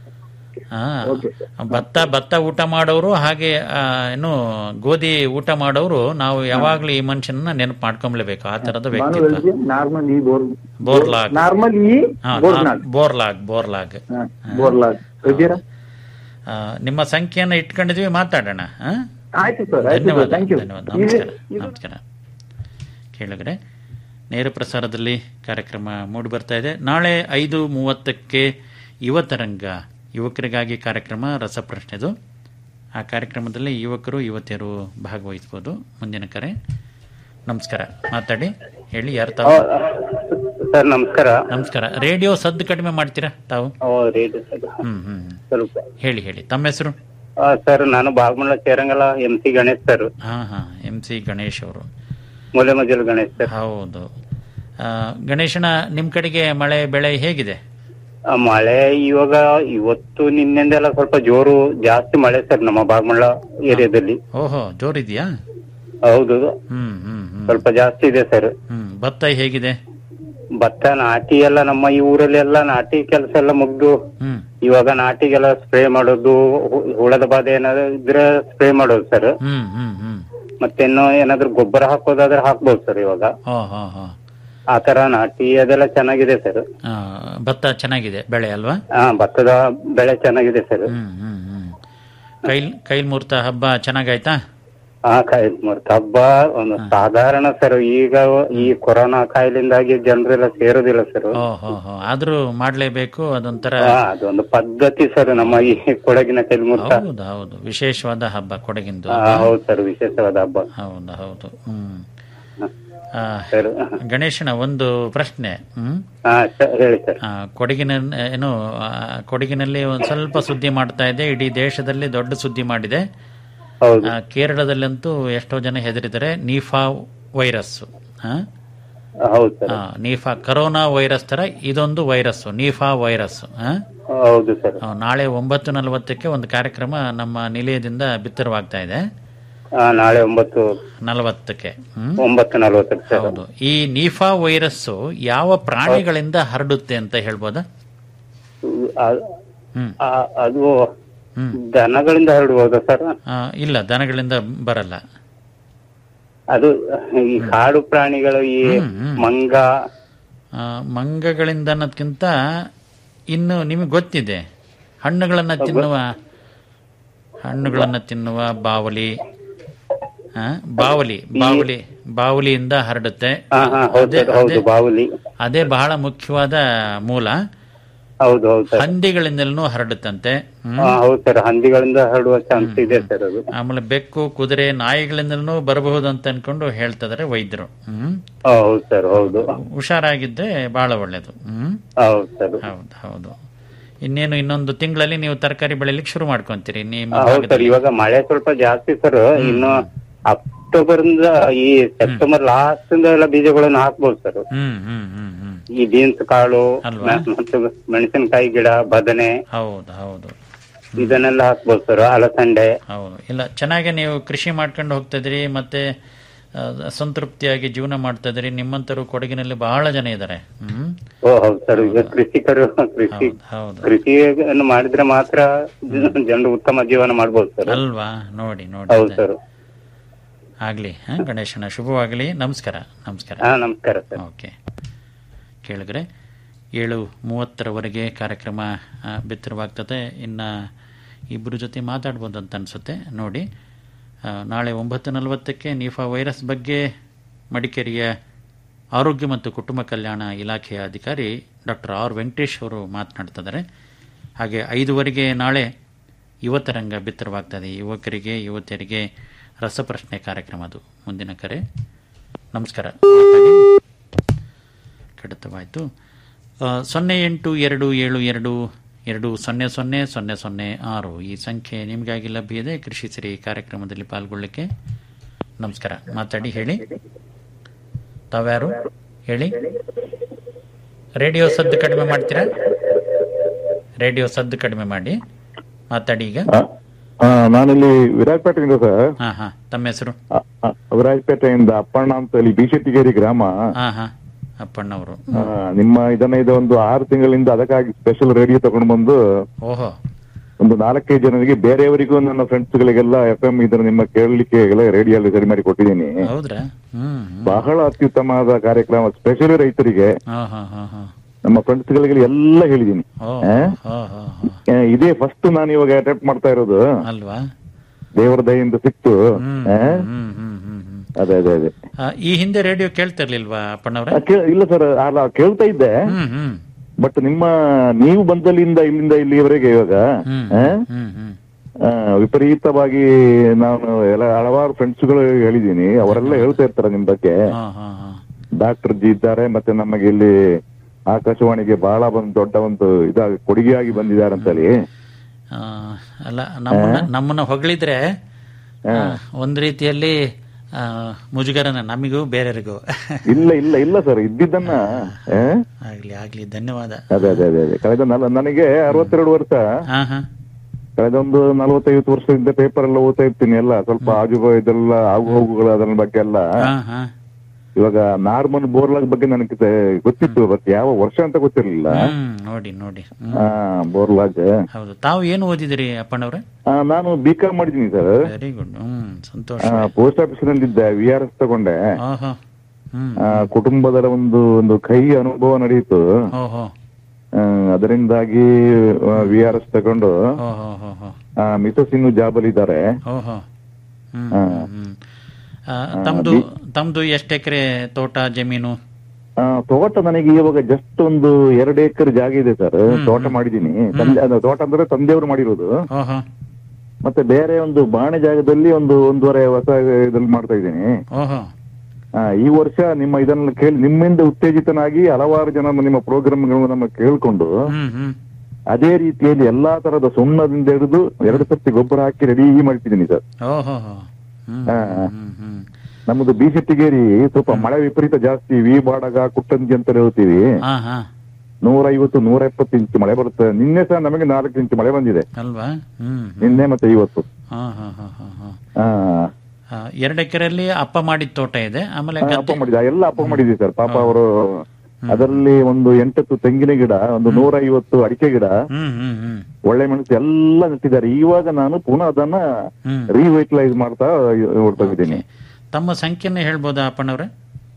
Speaker 6: ಆ, ಭತ್ತ ಭತ್ತ ಊಟ ಮಾಡೋರು ಹಾಗೆ ಆ, ಏನು ಗೋಧಿ ಊಟ ಮಾಡೋರು ನಾವು ಯಾವಾಗ್ಲೂ ಈ ಮನುಷ್ಯನ ನೆನಪು ಮಾಡ್ಕೊಂಬ್ಲೇಬೇಕು ಆ ತರದ ವ್ಯಕ್ತಿತ್ವ
Speaker 9: ನಾರ್ಮಲ್ ಇ ಬೋರ್
Speaker 6: ಬೋರ್ಲಾಗ್
Speaker 9: ನಾರ್ಮಲ್ ಇ
Speaker 6: ಹಾ,
Speaker 9: ಬೋರ್ನಾಗ್
Speaker 6: ಬೋರ್ಲಾಗ್ ಬೋರ್ಲಾಗ್
Speaker 9: ಬೋರ್ಲಾಗ್ ಇದ್ದೀರಾ
Speaker 6: ಆ, ನಿಮ್ಮ ಸಂಖ್ಯೆಯನ್ನ ಇಟ್ಕೊಂಡಿದ್ವಿ ಮಾತಾಡೋಣ ಆ?
Speaker 9: ಆಯ್ತು ಸರ್ ಆಯ್ತು
Speaker 6: ಧನ್ಯವಾದ
Speaker 9: ಸರ್ ಥ್ಯಾಂಕ್ ಯು
Speaker 6: ಧನ್ಯವಾದ ನಮಸ್ಕಾರ ನಮಸ್ಕಾರ ಕೇಳಿದ್ರೆ ನೇರ ಪ್ರಸಾರದಲ್ಲಿ ಕಾರ್ಯಕ್ರಮ ಮೂಡಿ ಬರ್ತಾ ಇದೆ ನಾಳೆ ಐದು ಮೂವತ್ತಕ್ಕೆ ಯುವತರಂಗ ಯುವಕರಿಗಾಗಿ ಕಾರ್ಯಕ್ರಮ ರಸಪ್ರಶ್ನೆದು ಆ ಕಾರ್ಯಕ್ರಮದಲ್ಲಿ ಯುವಕರು ಯುವತಿಯರು ಭಾಗವಹಿಸಬಹುದು ಮುಂದಿನ ಕರೆ ನಮಸ್ಕಾರ ಮಾತಾಡಿ ಹೇಳಿ ಯಾರು ತಾವು
Speaker 10: ಸರ್ ನಮಸ್ಕಾರ
Speaker 6: ನಮಸ್ಕಾರ ರೇಡಿಯೋ ಸದ್ದು ಕಡಿಮೆ ಮಾಡ್ತೀರಾ ತಾವು
Speaker 10: ಓ ರೇಡಿಯೋ ಸರ್
Speaker 6: ಹ್ಮ್ ಹ್ಮ್
Speaker 10: ಸ್ವಲ್ಪ
Speaker 6: ಹೇಳಿ ಹೇಳಿ ತಮ್ಮ ಹೆಸರು
Speaker 10: ಆ, ಸರ್ ನಾನು Bhagamandala Cherangala M C Ganesh sir
Speaker 6: ಹಾ ಹಾ ಎಂ ಸಿ ಗಣೇಶ್ ಅವರು
Speaker 10: ಮೂಲೆ ಮಜಲು ಗಣೇಶ್ ಸರ್
Speaker 6: ಹೌದು ಆ, ಗಣೇಶನ ನಿಮ್ ಕಡೆಗೆ ಮಳೆ ಬೆಳೆ ಹೇಗಿದೆ
Speaker 10: ಆ, ಮಳೆ ಇವಾಗ ಇವತ್ತು ನಿನ್ನೆಂದೆಲ್ಲ ಸ್ವಲ್ಪ ಜೋರು ಜಾಸ್ತಿ ಮಳೆ ಸರ್ ನಮ್ಮ ಬಾಗಮಂಡಲ ಏರಿಯಾದಲ್ಲಿ
Speaker 6: ಓಹೋ ಜೋರಿದ್ಯಾ
Speaker 10: ಹೌದು
Speaker 6: ಹ್ಮ್ ಹ್ಮ್ ಹ್ಮ್
Speaker 10: ಸ್ವಲ್ಪ ಜಾಸ್ತಿ ಇದೆ ಸರ್
Speaker 6: ಹ್ಮ್ ಭತ್ತ ಹೇಗಿದೆ
Speaker 10: ಭತ್ತ ನಾಟಿ ಎಲ್ಲ ನಮ್ಮ ಈ ಊರಲ್ಲಿ ಎಲ್ಲ ನಾಟಿ ಕೆಲಸ ಎಲ್ಲ ಮುಗ್ದು
Speaker 6: ಹ್ಮ್
Speaker 10: ಇವಾಗ ನಾಟಿಗೆಲ್ಲ ಸ್ಪ್ರೇ ಮಾಡೋದು ಹು- ಹುಳದ ಬಾಧೆ ಏನಾದ್ರು ಇದ್ರೆ ಸ್ಪ್ರೇ ಮಾಡೋದು ಸರ್
Speaker 6: ಹ್ಮ್ ಹ್ಮ್ ಹ್ಮ್
Speaker 10: ಮತ್ತೇನೋ ಏನಾದ್ರು ಗೊಬ್ಬರ ಹಾಕೋದಾದ್ರೆ ಹಾಕ್ಬೋದು ಸರ್ ಇವಾಗ
Speaker 6: ಹೋ ಹೋ ಹೋ
Speaker 10: ಆ ತರ ನಾಟಿ ಅದೆಲ್ಲ ಚೆನ್ನಾಗಿದೆ ಸರ್
Speaker 6: ಆ, ಭತ್ತ ಚೆನ್ನಾಗಿದೆ ಬೆಳೆ ಅಲ್ವಾ
Speaker 10: ಹಾ ಭತ್ತದ ಬೆಳೆ ಚೆನ್ನಾಗಿದೆ ಸರ್
Speaker 6: ಹ್ಮ್ ಹ್ಮ್ ಹ್ಮ್ ಕೈಲ್ ಕೈಲ್ ಮುಹೂರ್ತ ಹಬ್ಬ ಚೆನ್ನಾಗಾಯ್ತಾ
Speaker 10: ಹಾ ಕಾಯಿಲೆ ಮರ್ತ ಹಬ್ಬ ಒಂದು ಸಾಧಾರಣ ಸರ್ ಈಗ ಈ ಕೊರೋನಾ ಕಾಯಿಲೆಯಿಂದಾಗಿ ಜನರೆಲ್ಲ ಸೇರೋದಿಲ್ಲ ಸರ್
Speaker 6: ಓ ಹೋ ಹೋ ಆದ್ರೂ ಮಾಡ್ಲೇಬೇಕು ಅದೊಂಥರ
Speaker 10: ಹಾ ಅದೊಂದು ಪದ್ಧತಿ ಸರ್ ನಮ್ಮ ಈ ಕೊಡಗಿನ ಕೈಲ್ಮೂರ್ತ
Speaker 6: ಹೌದು ಹೌದು ವಿಶೇಷವಾದ ಹಬ್ಬ ಕೊಡಗಿಂದು
Speaker 10: ಹಾ ಹೌದು ಸರ್ ವಿಶೇಷವಾದ ಹಬ್ಬ
Speaker 6: ಹೌದು ಹೌದು ಹ್ಮ್ ಆ,
Speaker 10: ಸರ್
Speaker 6: ಗಣೇಶನ ಒಂದು ಪ್ರಶ್ನೆ ಹ್ಮ್
Speaker 10: ಹಾ ಸ- ಹೇಳಿ ಸರ್
Speaker 6: ಆ, ಕೊಡಗಿನ ಏನು ಆ, ಕೊಡಗಿನಲ್ಲಿ ಒಂದು ಸ್ವಲ್ಪ ಸುದ್ದಿ ಮಾಡ್ತಾ ಇದೆ ಇಡೀ ದೇಶದಲ್ಲಿ ದೊಡ್ಡ ಸುದ್ದಿ ಮಾಡಿದೆ
Speaker 10: ಹೌದು
Speaker 6: ಆ, ಕೇರಳದಲ್ಲಂತೂ ಎಷ್ಟೋ ಜನ ಹೆದರಿದ್ದಾರೆ ನೀಫಾ ವೈರಸ್
Speaker 10: ಹೌದು ಸರ್
Speaker 6: ನೀಫಾ ಕರೋನಾ ವೈರಸ್ ತರ ಇದೊಂದು ವೈರಸ್ ನೀಫಾ ವೈರಸ್ ಆ?
Speaker 10: ಹೌದು ಸರ್
Speaker 6: ಆ, ನಾಳೆ ಒಂಬತ್ತು ನಲವತ್ತಕ್ಕೆ ಒಂದು ಕಾರ್ಯಕ್ರಮ ನಮ್ಮ ನಿಲಯದಿಂದ ಬಿತ್ತರವಾಗ್ತಾ ಇದೆ
Speaker 10: ಹಾ ನಾಳೆ ಒಂಬತ್ತು
Speaker 6: ನಲವತ್ತಕ್ಕೆ ಹ್ಮ್
Speaker 10: ಒಂಬತ್ತು ನಲ್ವತ್ತಕ್ಕೆ ಸರ್
Speaker 6: ಹೌದು ಈ ನೀಫಾ ವೈರಸ್ ಯಾವ ಪ್ರಾಣಿಗಳಿಂದ ಹರಡುತ್ತೆ ಅಂತ ಹೇಳ್ಬೋದಾ
Speaker 10: ಆ-
Speaker 6: ಹ್ಮ್
Speaker 10: ಆ- ಅದು
Speaker 6: ಹ್ಮ್
Speaker 10: ದನಗಳಿಂದ ಹರಡುವುದಾ ಸರ್
Speaker 6: ಆ, ಇಲ್ಲ ದನಗಳಿಂದ ಬರಲ್ಲ
Speaker 10: ಅದು ಈ ಕಾಡು ಪ್ರಾಣಿಗಳು ಈ ಮಂಗ
Speaker 6: ಆ, ಮಂಗಗಳಿಂದ ಅನ್ನೋದ್ಕಿಂತ ಇನ್ನು ನಿಮಗೆ ಗೊತ್ತಿದೆ ಹಣ್ಣುಗಳನ್ನ ತಿನ್ನುವ ಹಣ್ಣುಗಳನ್ನ ತಿನ್ನುವ ಬಾವಲಿ ಆ, ಬಾವಲಿ ಬಾವಲಿ ಬಾವಲಿಯಿಂದ ಹರಡುತ್ತೆ
Speaker 10: ಹಾ ಹಾ ಹೌದು
Speaker 6: ಅದೇ-
Speaker 10: ಸರ್ ಹೌದು
Speaker 6: ಅದೇ-
Speaker 10: ಬಾವುಲಿ
Speaker 6: ಅದೇ ಬಹಳ ಮುಖ್ಯವಾದ ಮೂಲ
Speaker 10: ಹೌದು ಹೌದು ಸರ್
Speaker 6: ಹಂದಿಗಳಿಂದಲೂ ಹರಡುತ್ತಂತೆ ಹ್ಮ್.
Speaker 10: ಹಾ ಹೌದು ಸರ್ ಹಂದಿಗಳಿಂದ ಹರಡುವ ಚಾನ್ಸ್ ಇದೆ ಸರ್ ಅದು
Speaker 6: ಆಮೇಲೆ ಬೆಕ್ಕು ಕುದುರೆ ನಾಯಿಗಳಿಂದಲೂ ಬರಬಹುದು ಅಂತ ಅನ್ಕೊಂಡು ಹೇಳ್ತಿದಾರೆ ವೈದ್ಯರು ಹ್ಮ್
Speaker 10: ಹಾ, ಹೌದು ಸರ್ ಹೌದು
Speaker 6: ಹುಷಾರಾಗಿದ್ರೆ ಬಹಳ ಒಳ್ಳೇದು ಹ್ಮ್
Speaker 10: ಹೌದು ಸರ್
Speaker 6: ಹೌದು ಹೌದು ಇನ್ನೇನು ಇನ್ನೊಂದು ತಿಂಗಳಲ್ಲಿ ನೀವು ತರಕಾರಿ ಬೆಳಿಲಿಕ್ಕೆ ಶುರು ಮಾಡ್ಕೊಂತೀರಿ ನಿಮ್ಮ
Speaker 10: ಹೌದು ಸರ್
Speaker 6: ಭಾಗದಲ್ಲಿ
Speaker 10: ಇವಾಗ ಮಳೆ ಸ್ವಲ್ಪ ಜಾಸ್ತಿ ಸರ್ ಇನ್ನು ಅಕ್ಟೋಬರ್ ಇಂದ ಈ ಸೆಪ್ಟೆಂಬರ್ ಲಾಸ್ಟ್ ಇಂದ ಎಲ್ಲ ಬೀಜಗಳನ್ನು ಹಾಕ್ಬೋದು ಸರ್
Speaker 6: ಹ್ಮ್ ಹ್ಮ್ ಹ್ಮ್ ಹ್ಮ್
Speaker 10: ಈ ಬೀನ್ಸ್ ಕಾಳು
Speaker 6: ಅಲ್ವಾ?
Speaker 10: ಮ- ಮತ್ತು ಮೆಣಸಿನಕಾಯಿ ಗಿಡ ಬದನೆ
Speaker 6: ಹೌದು ಹೌದು
Speaker 10: ಇದನ್ನೆಲ್ಲ ಹಾಕ್ಬೋದು ಸರ್ ಅಲಸಂಡೆ
Speaker 6: ಹೌದು ಇಲ್ಲ ಚೆನ್ನಾಗಿ ನೀವು ಕೃಷಿ ಮಾಡ್ಕೊಂಡು ಹೋಗ್ತಿದ್ರಿ ಮತ್ತೆ ಆ, ಸಂತೃಪ್ತಿಯಾಗಿ ಜೀವನ ಮಾಡ್ತಾ ಇದ್ರಿ ನಿಮ್ಮಂತರು ಕೊಡಗಿನಲ್ಲಿ ಬಹಳ ಜನ ಇದ್ದಾರೆ ಹ್ಮ್
Speaker 10: ಓ ಹೌದು ಸರ್ ಈಗ ಕೃಷಿಕರು ಕೃಷಿ
Speaker 6: ಹೌದು
Speaker 10: ಕೃಷಿಯನ್ನು ಮಾಡಿದ್ರೆ ಮಾತ್ರ ಜನರು ಉತ್ತಮ ಜೀವನ ಮಾಡ್ಬೋದು ಸರ್
Speaker 6: ಅಲ್ವಾ ನೋಡಿ ನೋಡಿ
Speaker 10: ಹೌದು
Speaker 6: ಅದೇ.
Speaker 10: ಸರ್
Speaker 6: ಆಗ್ಲಿ ಹಾ ಗಣೇಶನ ಶುಭವಾಗಲಿ ನಮಸ್ಕಾರ ನಮಸ್ಕಾರ
Speaker 10: ಹಾ ನಮಸ್ಕಾರ ಸರ್
Speaker 6: ಓಕೆ ಕೇಳಿದ್ರೆ ಏಳು ಮೂವತ್ತರವರೆಗೆ ಕಾರ್ಯಕ್ರಮ ಆ, ಬಿತ್ತರವಾಗ್ತದೆ ಇನ್ನು ಇಬ್ಬರ ಜೊತೆ ಮಾತಾಡ್ಬೋದು ಅಂತ ಅನಿಸುತ್ತೆ ನೋಡಿ ಆ, ನಾಳೆ ಒಂಬತ್ತು ನಲವತ್ತಕ್ಕೆ ನಿಫಾ ವೈರಸ್ ಬಗ್ಗೆ ಮಡಿಕೇರಿಯ ಆರೋಗ್ಯ ಮತ್ತು ಕುಟುಂಬ ಕಲ್ಯಾಣ ಇಲಾಖೆಯ ಅಧಿಕಾರಿ ಡಾಕ್ಟರ್ ಆರ್ ವೆಂಕಟೇಶ್ ಅವರು ಮಾತನಾಡ್ತಿದ್ದಾರೆ ಹಾಗೆ ಐದುವರೆಗೆ ನಾಳೆ ಯುವತರಂಗ ಬಿತ್ತರವಾಗ್ತದೆ ಯುವಕರಿಗೆ ಯುವತಿಯರಿಗೆ ರಸಪ್ರಶ್ನೆ ಕಾರ್ಯಕ್ರಮ ಅದು ಮುಂದಿನ ಕರೆ ನಮಸ್ಕಾರ ಮಾತಾಡಿ ಕಡಿತವಾಯಿತು ಆ, ಸೊನ್ನೆ ಎಂಟು ಎರಡು ಏಳು ಎರಡು ಎರಡು ಸೊನ್ನೆ ಸೊನ್ನೆ ಸೊನ್ನೆ ಸೊನ್ನೆ ಆರು ಈ ಸಂಖ್ಯೆ ನಿಮಗಾಗಿ ಲಭ್ಯ ಇದೆ ಕೃಷಿ ಸಿರಿ ಕಾರ್ಯಕ್ರಮದಲ್ಲಿ ಪಾಲ್ಗೊಳ್ಳಿಕ್ಕೆ ನಮಸ್ಕಾರ ಮಾತಾಡಿ ಹೇಳಿ ತಾವ್ಯಾರು ಹೇಳಿ ರೇಡಿಯೋ ಸದ್ದು ಕಡಿಮೆ ಮಾಡ್ತೀರಾ ರೇಡಿಯೋ ಸದ್ದು ಕಡಿಮೆ ಮಾಡಿ ಮಾತಾಡಿ ಈಗ
Speaker 11: ಆ, ನಾನಿಲ್ಲಿ ವಿರಾಜಪೇಟೆಯಿಂದ ಸರ್
Speaker 6: ಹಾ ಹಾ ತಮ್ಮ ಹೆಸರು
Speaker 11: ಆ, ಆ, ವಿರಾಜಪೇಟೆಯಿಂದ ಅಪ್ಪಣ್ಣ ಅಂತ ಇಲ್ಲಿ ಬಿಶೆಟ್ಟಿಗೇರಿ ಗ್ರಾಮ
Speaker 6: ಹಾ ಹಾ ಅಪ್ಪಣ್ಣವರು
Speaker 11: ಆ, ನಿಮ್ಮ ಇದನ್ನ ಇದು ಒಂದು ಆರು ತಿಂಗಳಿಂದ ಅದಕ್ಕಾಗಿ ಸ್ಪೆಷಲ್ ರೇಡಿಯೋ ತಗೊಂಡು ಬಂದು
Speaker 6: ಓಹೋ
Speaker 11: ಒಂದು ನಾಲ್ಕೈದು ಜನರಿಗೆ ಬೇರೆಯವರಿಗೂ ನನ್ನ ಫ್ರೆಂಡ್ಸ್ ಗಳಿಗೆಲ್ಲ ಎಫ್ ಎಂ ಇದನ್ನ ನಿಮ್ಮ ಕೇಳಲಿಕ್ಕೆ ಎಲ್ಲ ರೇಡಿಯೋ ಸರಿ ಮಾಡಿ ಕೊಟ್ಟಿದ್ದೀನಿ
Speaker 6: ಹೌದ್ರಾ ಹ್ಮ್
Speaker 11: ಬಹಳ ಅತ್ಯುತ್ತಮವಾದ ಕಾರ್ಯಕ್ರಮ ಸ್ಪೆಷಲ್ ರೈತರಿಗೆ
Speaker 6: ಹಾ ಹಾ ಹಾ ಹಾ
Speaker 11: ನಮ್ಮ ಫ್ರೆಂಡ್ಸ್ ಗಳಿಗೆ ಎಲ್ಲ ಹೇಳಿದ್ದೀನಿ
Speaker 6: ಓ
Speaker 11: ಆ?
Speaker 6: ಹೋ ಹೋ ಹೋ
Speaker 11: ಆ, ಇದೇ ಫಸ್ಟ್ ನಾನು ಇವಾಗ ಅಟೆಂಪ್ಟ್ ಮಾಡ್ತಾ ಇರೋದು
Speaker 6: ಅಲ್ವಾ
Speaker 11: ದೇವರ ದಯೆಯಿಂದ ಸಿಕ್ತು ಆ?
Speaker 6: ಹ್ಮ್ ಹ್ಮ್ ಹ್ಮ್ ಹ್ಮ್
Speaker 11: ಅದೇ ಅದೇ ಅದೇ
Speaker 6: ಆ, ಈ ಹಿಂದೆ ರೇಡಿಯೋ ಕೇಳ್ತಿರ್ಲಿಲ್ವಾ ಅಪ್ಪಣ್ಣವ್ರೆ
Speaker 11: ಆ, ಕೇ- ಇಲ್ಲ ಸರ್ ಅಲ್ಲ ಕೇಳ್ತಾ ಇದ್ದೆ
Speaker 6: ಹ್ಮ್ ಹ್ಮ್
Speaker 11: ಬಟ್ ನಿಮ್ಮ ನೀವು ಬಂದಲ್ಲಿಂದ ಇಲ್ಲಿಂದ ಇಲ್ಲಿವರೆಗೆ ಇವಾಗ
Speaker 6: ಹ್ಮ್
Speaker 11: ಆ,
Speaker 6: ಹ್ಮ್ ಹ್ಮ್
Speaker 11: ಆ, ವಿಪರೀತವಾಗಿ ನಾನು ಎಲ್ಲ ಹಲವಾರು ಫ್ರೆಂಡ್ಸ್ ಗಳು ಹೇಳಿದೀನಿ ಅವರೆಲ್ಲ ಹೇಳ್ತಾ ಇರ್ತಾರೆ ನಿಮ್ ಬಗ್ಗೆ
Speaker 6: ಹಾ ಹಾ ಹಾ
Speaker 11: ಡಾಕ್ಟರ್ ಜಿ ಇದ್ದಾರೆ ಮತ್ತೆ ನಮಗೆ ಇಲ್ಲಿ ಆಕಾಶವಾಣಿಗೆ ಬಹಳ ಒಂದು ದೊಡ್ಡ ಒಂದು ಇದಾಗಿ ಕೊಡುಗೆಯಾಗಿ ಬಂದಿದ್ದಾರೆ ಅಂತೇಳಿ
Speaker 6: ಆ, ಅಲ್ಲ ನಮ್ಮನ್ನ ನಮ್ಮನ್ನ ಹೊಗಳಿದ್ರೆ ಆ, ಒಂದ್ ರೀತಿಯಲ್ಲಿ ಆ, ಮುಜುಗರನ ನಮಿಗೂ ಬೇರೆಯವರಿಗೂ
Speaker 11: ಇಲ್ಲ ಇಲ್ಲ ಇಲ್ಲ ಸರ್ ಇದ್ದಿದ್ದನ್ನ ಆ?
Speaker 6: ಆಗ್ಲಿ ಆಗ್ಲಿ ಧನ್ಯವಾದ
Speaker 11: ಅದೇ ಅದೇ ಅದೇ ಅದೇ ಕಳೆದ ನಲ- ನನಗೆ ಅರವತ್ತೆರಡು ವರ್ಷ
Speaker 6: ಹಾ ಹಾ
Speaker 11: ಕಳೆದ ಒಂದು ನಲವತ್ತೈವತ್ತು ವರ್ಷದಿಂದ ಪೇಪರ್ ಎಲ್ಲ ಓದ್ತಾ ಇರ್ತೀನಿ ಎಲ್ಲ ಸ್ವಲ್ಪ ಆಜು ಇದೆಲ್ಲ ಆಗು ಹೋಗುಗಳು ಅದರ ಬಗ್ಗೆ ಎಲ್ಲ
Speaker 6: ಹಾ ಹಾ
Speaker 11: ಇವಾಗ ನಾರ್ಮಲ್ ಬೋರ್ಲಾಗ್ ಬಗ್ಗೆ ನನಗೆ ತೆ- ಗೊತ್ತಿತ್ತು ಬಟ್ ಯಾವ ವರ್ಷ ಅಂತ ಗೊತ್ತಿರ್ಲಿಲ್ಲ
Speaker 6: ಹ್ಮ್ ನೋಡಿ ನೋಡಿ ಹ್ಮ್.
Speaker 11: ಆ, ಬೋರ್ಲಾಗ್
Speaker 6: ಹೌದು ತಾವು ಏನು ಓದಿದಿರಿ ಅಪ್ಪಣ್ಣವ್ರೆ
Speaker 11: ಆ, ನಾನು ಬಿ ಕಾಮ್ ಮಾಡಿದ್ದೀನಿ ಸರ್
Speaker 6: ವೆರಿ ಗುಡ್ ಹ್ಮ್ ಸಂತೋಷ
Speaker 11: ಪೋಸ್ಟ್ ಆಫೀಸ್ ನಲ್ಲಿದ್ದೆ ವಿ ಆರ್ ಎಸ್ ತಗೊಂಡೆ
Speaker 6: ಓಹೋ ಹ್ಮ್
Speaker 11: ಆ, ಕುಟುಂಬದ ಒಂದು ಒಂದು ಕೈ ಅನುಭವ ನಡೆಯಿತು
Speaker 6: ಓಹೋ
Speaker 11: ಆ, ಅದರಿಂದಾಗಿ ವಿ ಆರ್ ಎಸ್ ತಗೊಂಡು
Speaker 6: ಓಹೋ ಹೋ ಹೋ
Speaker 11: ಮಿಸಸ್ ಇನ್ನು ಜಾಬ್ ಅಲ್ಲಿ ಇದ್ದಾರೆ
Speaker 6: ಓಹೋ ಹ್ಮ್
Speaker 11: ಆ.
Speaker 6: ಹ್ಮ್, ಹ್ಮ್. ಆ, ತಮ್ದು ತಮ್ದು ಎಷ್ಟು ಎಕರೆ ತೋಟ ಜಮೀನು
Speaker 11: ಆ, ತೋಟ ನನಗೆ ಇವಾಗ ಜಸ್ಟ್ ಒಂದು ಎರಡು ಎಕರೆ ಜಾಗ ಇದೆ ಸರ್ ತೋಟ ಮಾಡಿದೀನಿ ತಂದೆ ಅದು ತೋಟ ಅಂದ್ರೆ ತಂದೆಯವರು ಮಾಡಿರೋದು
Speaker 6: ಓಹೋ
Speaker 11: ಮತ್ತೆ ಬೇರೆ ಒಂದು ಬಾಣೆ ಜಾಗದಲ್ಲಿ ಒಂದು ಒಂದೂವರೆ ಹೊಸ ಇದ್ರಲ್ಲಿ ಮಾಡ್ತಾ ಇದ್ದೀನಿ
Speaker 6: ಓಹೋ
Speaker 11: ಆ, ಈ ವರ್ಷ ನಿಮ್ಮ ಇದನ್ನ ಕೇಳಿ ನಿಮ್ಮಿಂದ ಉತ್ತೇಜಿತನಾಗಿ ಹಲವಾರು ಜನ ನಿಮ್ಮ ಪ್ರೋಗ್ರಾಮ್ಗಳನ್ನು ನಮ್ಮ ಕೇಳ್ಕೊಂಡು
Speaker 6: ಹ್ಮ್ ಹ್ಮ್
Speaker 11: ಅದೇ ರೀತಿಯಲ್ಲಿ ಎಲ್ಲಾ ತರದ ಸುಣ್ಣದಿಂದ ಹಿಡಿದು ಎರಡು ಸರ್ತಿ ಗೊಬ್ಬರ ಹಾಕಿ ರೆಡಿ ಮಾಡ್ತಿದ್ದೀನಿ ಸರ್
Speaker 6: ಓಹೋ ಹೋ ಹ್ಮ್
Speaker 11: ಆ,
Speaker 6: ಹ್ಮ್ ಹ್ಮ್
Speaker 11: ನಮ್ಮದು ಬಿ ಶೆಟ್ಟಿಗೇರಿ ಸ್ವಲ್ಪ ಮಳೆ ವಿಪರೀತ ಜಾಸ್ತಿ ವಿ ಬಾಡಗ ಕುಟ್ಟಂಜಿ ಅಂತ ಹೇಳ್ತೀವಿ
Speaker 6: ಹಾ ಹಾ
Speaker 11: ನೂರ ಐವತ್ತು ನೂರ ಎಪ್ಪತ್ತು ಇಂಚು ಮಳೆ ಬರುತ್ತೆ ನಿನ್ನೆ ಸಹ ನಮಗೆ ನಾಲ್ಕು ಇಂಚು ಮಳೆ ಬಂದಿದೆ
Speaker 6: ಅಲ್ವಾ ಹ್ಮ್
Speaker 11: ನಿನ್ನೆ ಮತ್ತೆ ಇವತ್ತು
Speaker 6: ಹಾ ಹಾ ಹಾ ಹಾ ಹಾ
Speaker 11: ಆ,
Speaker 6: ಆ, ಎರಡು ಎಕರೆಯಲ್ಲಿ ಅಪ್ಪ ಮಾಡಿದ ತೋಟ ಇದೆ ಆಮೇಲೆ
Speaker 11: ಆ, ಅಪ್ಪ
Speaker 6: ಗದ್ದೆ
Speaker 11: ಮಾಡಿದ ಎಲ್ಲ ಅಪ್ಪ ಮಾಡಿದ್ವಿ ಸರ್ ಪಾಪ ಅವರು ಅದರಲ್ಲಿ ಒಂದು ಎಂಟತ್ತು ತೆಂಗಿನ ಗಿಡ ಒಂದು ನೂರ ಐವತ್ತು ಅಡಿಕೆ ಗಿಡ
Speaker 6: ಹ್ಮ್ ಹ್ಮ್ ಹ್ಮ್
Speaker 11: ಒಳ್ಳೆ ಮೆಣಸು ಎಲ್ಲ ನೆಟ್ಟಿದ್ದಾರೆ ಇವಾಗ ನಾನು ಪುನಃ ಅದನ್ನ
Speaker 6: ಹ್ಮ್
Speaker 11: ರಿವೈಟಲೈಸ್ ಮಾಡ್ತಾ ಹೊರಟು ಇದ್ದೀನಿ
Speaker 6: ತಮ್ಮ ಸಂಖ್ಯೆನ ಹೇಳ್ಬೋದಾ ಅಪ್ಪನವ್ರೆ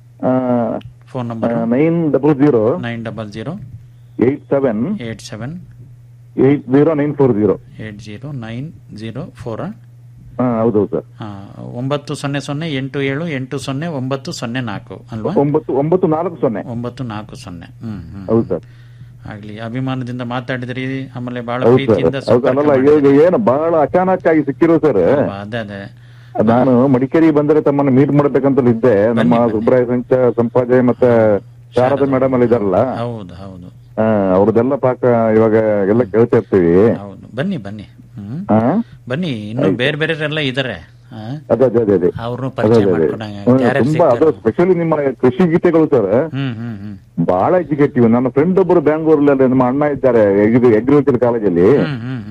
Speaker 6: phone number
Speaker 11: nine double zero
Speaker 6: nine double zero
Speaker 11: eight seven
Speaker 6: eight seven
Speaker 11: eight zero nine four zero
Speaker 6: eight zero nine zero four
Speaker 11: ಹಾ ಹೌದೌದು ಸರ್
Speaker 6: ಒಂಬತ್ತು ಸೊನ್ನೆ ಸೊನ್ನೆ ಎಂಟು ಏಳು ಎಂಟು ಸೊನ್ನೆ ಒಂಬತ್ತು ಸೊನ್ನೆ ನಾಲ್ಕು ಅಲ್ವಾ
Speaker 11: ಒಂಬತ್ತು ಒಂಬತ್ತು ನಾಲ್ಕು ಸೊನ್ನೆ
Speaker 6: ಒಂಬತ್ತು ನಾಲ್ಕು ಸೊನ್ನೆ ಹ್ಮ್ ಹ್ಮ್
Speaker 11: ಹೌದು ಸರ್
Speaker 6: ಆಗ್ಲಿ ಅಭಿಮಾನದಿಂದ ಮಾತಾಡಿದ್ರಿ ಆಮೇಲೆ ಬಹಳ
Speaker 11: ಹೌದು
Speaker 6: ಪ್ರೀತಿಯಿಂದ
Speaker 11: ಸರ್ ಹೌದು
Speaker 6: ಸಂಪರ್ಕ
Speaker 11: ಅಲ್ಲಲ್ಲ ಇವಾಗ ಏನು ಬಹಳ ಅಚಾನಕ್ ಆಗಿ ಸಿಕ್ಕಿರೋ ಸರ್
Speaker 6: ಮಾಡಿದ್ರಿ. ಅದೇ ಅದೇ
Speaker 11: ನಾನು ಮಡಿಕೇರಿ ಬಂದರೆ ತಮ್ಮನ್ನು ಮೀಟ್ ಮಾಡ್ಬೇಕಂತ ಇದ್ದೆ ನಮ್ಮ ಸುಬ್ರಾಯ ಸಂಚ ಸಂಪಾಜೆ ಮತ್ತೆ ಶಾರದಾ ಮೇಡಮ್ ಅಲ್ಲಿ ಇದಾರಲ್ಲ
Speaker 6: ಹೌದು ಹೌದು
Speaker 11: ಆ, ಅವ್ರದ್ದೆಲ್ಲ ಪಾಕ ಇವಾಗ ಎಲ್ಲ ಕೇಳ್ತಾ ಇರ್ತೀವಿ
Speaker 6: ಹೌದು ಬನ್ನಿ ಬನ್ನಿ ಹ್ಮ್
Speaker 11: ಹಾ
Speaker 6: ಬನ್ನಿ ಇನ್ನು ಬೇರೆ ಬೇರೆಯವರೆಲ್ಲ ಇದಾರೆ ಆ?
Speaker 11: ಅದೇ ಅದೇ ಅದೇ ಅದೇ
Speaker 6: ಅವ್ರನ್ನೂ
Speaker 11: ಅದೇ
Speaker 6: ಪರಿಚಯ
Speaker 11: ಅದೇ ಅದೇ
Speaker 6: ಮಾಡ್ಕೊಂಡಂಗೆ
Speaker 11: ಹ್ಮ್,
Speaker 6: ಯಾರ್ಯಾರು
Speaker 11: ತುಂಬಾ ಅದು
Speaker 6: ಸಿಗ್ತಾರೆ?
Speaker 11: ಸ್ಪೆಷಲಿ ನಿಮ್ಮ ಕೃಷಿ ಗೀತೆಗಳು ಸರ್
Speaker 6: ಹ್ಮ್ ಹ್ಮ್ ಹ್ಮ್
Speaker 11: ಬಹಳ ಎಜುಕೇಟಿವ್ ನನ್ನ ಫ್ರೆಂಡ್ ಒಬ್ಬರು ಬ್ಯಾಂಗ್ಳೂರಲ್ಲಿ ನಮ್ಮ ಅಣ್ಣ ಇದ್ದಾರೆ ಅಗ್ರಿಕಲ್ಚರ್ ಕಾಲೇಜಲ್ಲಿ
Speaker 6: ಹ್ಮ್ ಹ್ಮ್ ಹ್ಮ್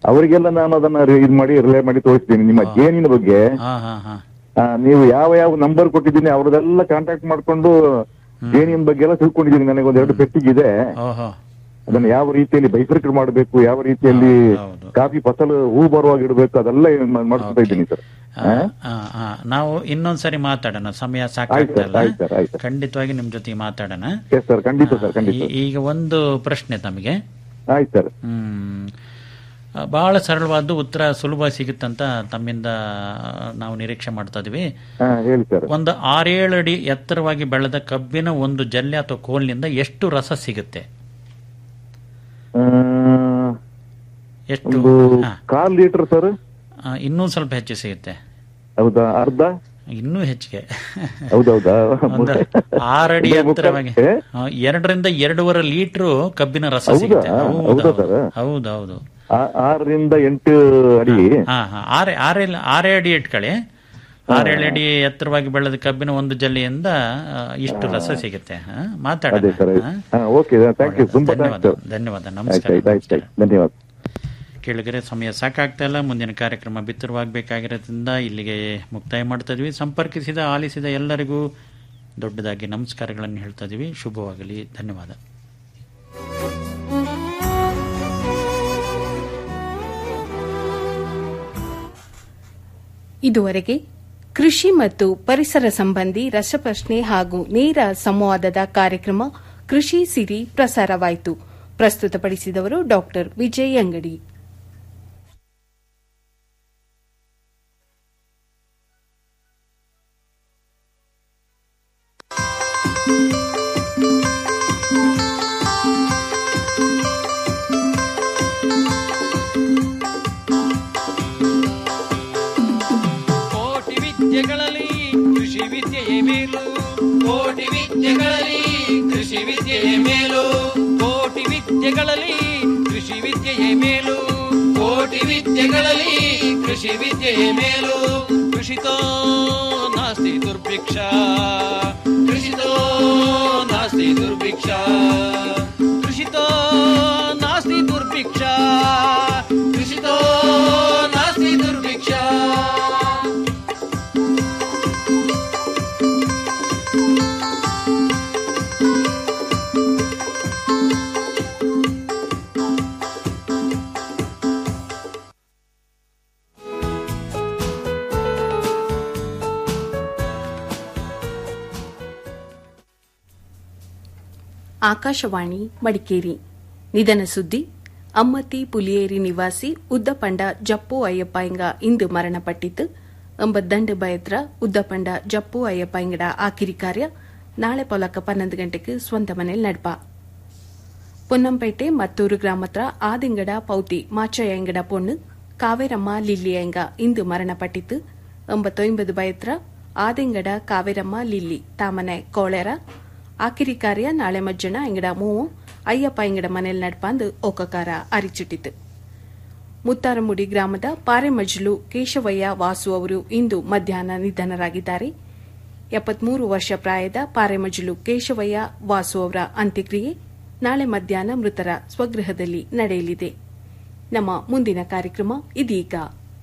Speaker 11: ಅವರಿಗೆಲ್ಲ ನಾನು ಅದನ್ನ ಇದು ಮಾಡಿ ರಿಲೇ ಮಾಡಿ ತೋರಿಸ್ತೀನಿ ನಿಮ್ಮ ಜೇನಿನ ಬಗ್ಗೆ
Speaker 6: ಹಾ ಹಾ ಹಾ
Speaker 11: ಆ, ನೀವು ಯಾವ ಯಾವ ನಂಬರ್ ಕೊಟ್ಟಿದ್ದೀನಿ ಅವ್ರದೆಲ್ಲ ಕಾಂಟ್ಯಾಕ್ಟ್ ಮಾಡ್ಕೊಂಡು ಜೇನಿನ ಬಗ್ಗೆ ಎಲ್ಲ ತಿಳ್ಕೊಂಡಿದ್ದೀನಿ ನನಗೆ ಒಂದ್ ಎರಡು ಪೆಟ್ಟಿಗಿದೆ
Speaker 6: ಓಹೋ
Speaker 11: ಅದನ್ನ ಯಾವ ರೀತಿಯಲ್ಲಿ ಬೈಸರ್ಕಲ್ ಮಾಡಬೇಕು ಯಾವ ರೀತಿಯಲ್ಲಿ ಕಾಫಿ ಫಸಲು ಹೂ ಬರುವಾಗ ಇಡಬೇಕು ಅದೆಲ್ಲ ಏನ್ ಮಾಡ್ಕೊತಾ ಇದ್ದೀನಿ ಸರ್
Speaker 6: ಆ, ಆ, ಆ, ನಾವು ಇನ್ನೊಂದ್ಸರಿ ಮಾತಾಡೋಣ ಸಮಯ
Speaker 11: ಆಯ್ತು
Speaker 6: ಸಾಕಾಗ್ತಲ್ಲ
Speaker 11: ಸರ್ ಆಯ್ತು ಸರ್ ಆಯ್ತು
Speaker 6: ಖಂಡಿತವಾಗಿ ನಿಮ್ ಜೊತೆ ಮಾತಾಡೋಣ
Speaker 11: ಎಸ್ ಸರ್ ಖಂಡಿತ ಸರ್ ಖಂಡಿತ
Speaker 6: ಈ- ಈಗ ಒಂದು ಪ್ರಶ್ನೆ ತಮಗೆ
Speaker 11: ಆಯ್ತು ಸರ್
Speaker 6: ಹ್ಮ್ ಆ, ಬಹಳ ಸರಳವಾದ ಉತ್ತರ ಸುಲಭ ಸಿಗುತ್ತಂತ ತಮ್ಮಿಂದ ನಾವು ನಿರೀಕ್ಷೆ ಮಾಡ್ತಾ ಇದೀವಿ
Speaker 11: ಹಾ ಹೇಳಿ ಸರ್
Speaker 6: ಒಂದು ಆರೇಳು ಅಡಿ ಎತ್ತರವಾಗಿ ಬೆಳೆದ ಕಬ್ಬಿನ ಒಂದು ಜಲ್ಲೆ ಅಥವಾ ಕೋಲ್ನಿಂದ ಎಷ್ಟು ರಸ ಸಿಗುತ್ತೆ
Speaker 11: ಆ,
Speaker 6: ಎಷ್ಟು
Speaker 11: ಒಂದು
Speaker 6: ಹಾ.
Speaker 11: ಕಾಲ್ ಲೀಟರ್ ಸರ್
Speaker 6: ಆ, ಇನ್ನೂ ಸ್ವಲ್ಪ ಹೆಚ್ಚು ಸಿಗುತ್ತೆ
Speaker 11: ಹೌದಾ ಅರ್ಧ
Speaker 6: ಇನ್ನೂ ಹೆಚ್ಚಿಗೆ
Speaker 11: ಹೌದೌದಾ
Speaker 6: ಒಂದು ಆರಡಿ
Speaker 11: ಅಂದ್ರೆ ಮುಕ್ಕಾಲ್-
Speaker 6: ಎತ್ತರವಾಗಿ
Speaker 11: ಏ?
Speaker 6: ಆ, ಎರಡರಿಂದ ಎರಡೂವರೆ ಲೀಟರ್ ಕಬ್ಬಿನ ರಸ
Speaker 11: ಹೌದಾ?
Speaker 6: ಸಿಗುತ್ತೆ
Speaker 11: ಹೌದಾ ಸರ್?
Speaker 6: ಹೌದೌದು
Speaker 11: ಆ- ಆರರಿಂದ ಎಂಟು ಅಡಿ
Speaker 6: ಹಾ ಹಾ ಆರೇ ಆರೇ ಆರೇ ಅಡಿ ಇಟ್ಕೊಳ್ಳಿ ಆರೇಳು ಅಡಿ ಎತ್ತರವಾಗಿ ಬೆಳೆದ ಕಬ್ಬಿನ ಒಂದು ಜಲ್ಲೆಯಿಂದ ಆ, ಇಷ್ಟು ರಸ ಸಿಗುತ್ತೆ ಹಾ? ಮಾತಾಡೋಣ
Speaker 11: ಅದೇ ಸರ್
Speaker 6: ಹಾ?
Speaker 11: ಹಾ ಓಕೆ ಥ್ಯಾಂಕ್ ಯು ತುಂಬಾ
Speaker 6: ಧನ್ಯವಾದ
Speaker 11: ಥ್ಯಾಂಕ್ಸ್
Speaker 6: ಧನ್ಯವಾದ
Speaker 11: ಆಯ್ತು
Speaker 6: ನಮಸ್ಕಾರ
Speaker 11: ಆಯ್ತು ಆಯ್ತು ಆಯ್ತು ಧನ್ಯವಾದ
Speaker 6: ಕೇಳಿದರೆ ಸಮಯ ಸಾಕಾಗ್ತಾ ಇಲ್ಲ ಮುಂದಿನ ಕಾರ್ಯಕ್ರಮ ಬಿತ್ತರವಾಗಬೇಕಾಗಿರೋದ್ರಿಂದ ಇಲ್ಲಿಗೆ ಮುಕ್ತಾಯ ಮಾಡ್ತಾ ಇದ್ವಿ ಸಂಪರ್ಕಿಸಿದ ಆಲಿಸಿದ ಎಲ್ಲರಿಗೂ ದೊಡ್ಡದಾಗಿ ನಮಸ್ಕಾರಗಳನ್ನು ಹೇಳ್ತಾ ಇದೀವಿ ಶುಭವಾಗಲಿ ಧನ್ಯವಾದ
Speaker 5: ಇದುವರೆಗೆ ಕೃಷಿ ಮತ್ತು ಪರಿಸರ ಸಂಬಂಧಿ ರಸಪ್ರಶ್ನೆ ಹಾಗೂ ನೇರ ಸಂವಾದದ ಕಾರ್ಯಕ್ರಮ ಕೃಷಿ ಸಿರಿ ಪ್ರಸಾರವಾಯಿತು ಪ್ರಸ್ತುತಪಡಿಸಿದವರು ಡಾಕ್ಟರ್ ವಿಜಯ್ ಅಂಗಡಿ
Speaker 2: ಕೋಟಿ ವಿದ್ಯೆಗಳಲ್ಲಿ ಕೃಷಿ ವಿದ್ಯೆಯೇ ಮೇಲು
Speaker 1: ಕೋಟಿ ವಿದ್ಯೆಗಳಲ್ಲಿ ಕೃಷಿ ವಿದ್ಯೆಯೇ ಮೇಲು
Speaker 2: ಕೋಟಿ ವಿದ್ಯೆಗಳಲ್ಲಿ ಕೃಷಿ ವಿದ್ಯೆಯೇ ಮೇಲು
Speaker 1: ಕೋಟಿ ವಿದ್ಯೆಗಳಲ್ಲಿ ಕೃಷಿ ವಿದ್ಯೆಯೇ ಮೇಲು
Speaker 2: ಕೃಷಿತೋ ನಾಸ್ತಿ ದುರ್ಭಿಕ್ಷ
Speaker 1: ಕೃಷಿತೋ ನಾಸ್ತಿ ದುರ್ಭಿಕ್ಷ
Speaker 2: ಕೃಷಿತೋ ನಾಸ್ತಿ ದುರ್ಭಿಕ್ಷ
Speaker 1: ಕೃಷಿತೋ ನಾಸ್ತಿ ದುರ್ಭಿಕ್ಷ
Speaker 5: ಆಕಾಶವಾಣಿ ಮಡಿಕೇರಿ ನಿಧನ ಸುದ್ದಿ ಅಮ್ಮತ್ತಿ ಪುಲಿಯೇರಿ ನಿವಾಸಿ ಉದ್ದಪಂಡ ಜಪ್ಪು ಅಯ್ಯಪ್ಪಾಯಿಂಗ ಇಂದು ಮರಣಪಟ್ಟಿತು ಎಂಬತ್ತಂಡು ಬಯತ್ರ ಉದ್ದಪಂಡ ಜಪ್ಪು ಅಯ್ಯಪ್ಪಾಯಿಂಗಡ ಆಕಿರಿ ಕಾರ್ಯ ನಾಳೆ ಪೊಲಕ ಪನ್ನೊಂದು ಗಂಟೆಗೆ ಸ್ವಂತ ಮನೇಲಿ ನಡ್ಪ ಪೊನ್ನಂಪೇಟೆ ಮತ್ತೂರು ಗ್ರಾಮತ್ರ ಆದಿಂಗಡ ಪೌತಿ ಮಾಚಯ್ಯಂಗಡ ಪೊಣ್ಣು ಕಾವೇರಮ್ಮ ಲಿಲ್ಲಿಯಂಗ ಇಂದು ಮರಣಪಟ್ಟಿತು ಎಂಬತ್ತೊಂಬದು ಬಯತ್ರ ಆದಿಂಗಡ ಕಾವೇರಮ್ಮ ಲಿಲ್ಲಿ ತಾಮನೆ ಕೋಳೆರ ಆಕಿರಿ ಕಾರ್ಯ ನಾಳೆ ಮಜ್ಜನ ಇಂಗಡ ಮೂವು ಅಯ್ಯಪ್ಪ ಇಂಗಡ ಮನೇಲಿ ನಡ್ಪಾಂದು ಓಕಕಾರ ಅರಿಚಿಟ್ಟಿತು ಮುತ್ತಾರಮುಡಿ ಗ್ರಾಮದ ಪಾರೆಮಜ್ಲು ಕೇಶವಯ್ಯ ವಾಸು ಅವರು ಇಂದು ಮಧ್ಯಾಹ್ನ ನಿಧನರಾಗಿದ್ದಾರೆ ಎಪ್ಪತ್ಮೂರು ವರ್ಷ ಪ್ರಾಯದ ಪಾರೆಮಜ್ಲು ಕೇಶವಯ್ಯ ವಾಸು ಅವರ ಅಂತ್ಯಕ್ರಿಯೆ ನಾಳೆ ಮಧ್ಯಾಹ್ನ ಮೃತರ ಸ್ವಗೃಹದಲ್ಲಿ ನಡೆಯಲಿದೆ ನಮ್ಮ ಮುಂದಿನ ಕಾರ್ಯಕ್ರಮ ಇದೀಗ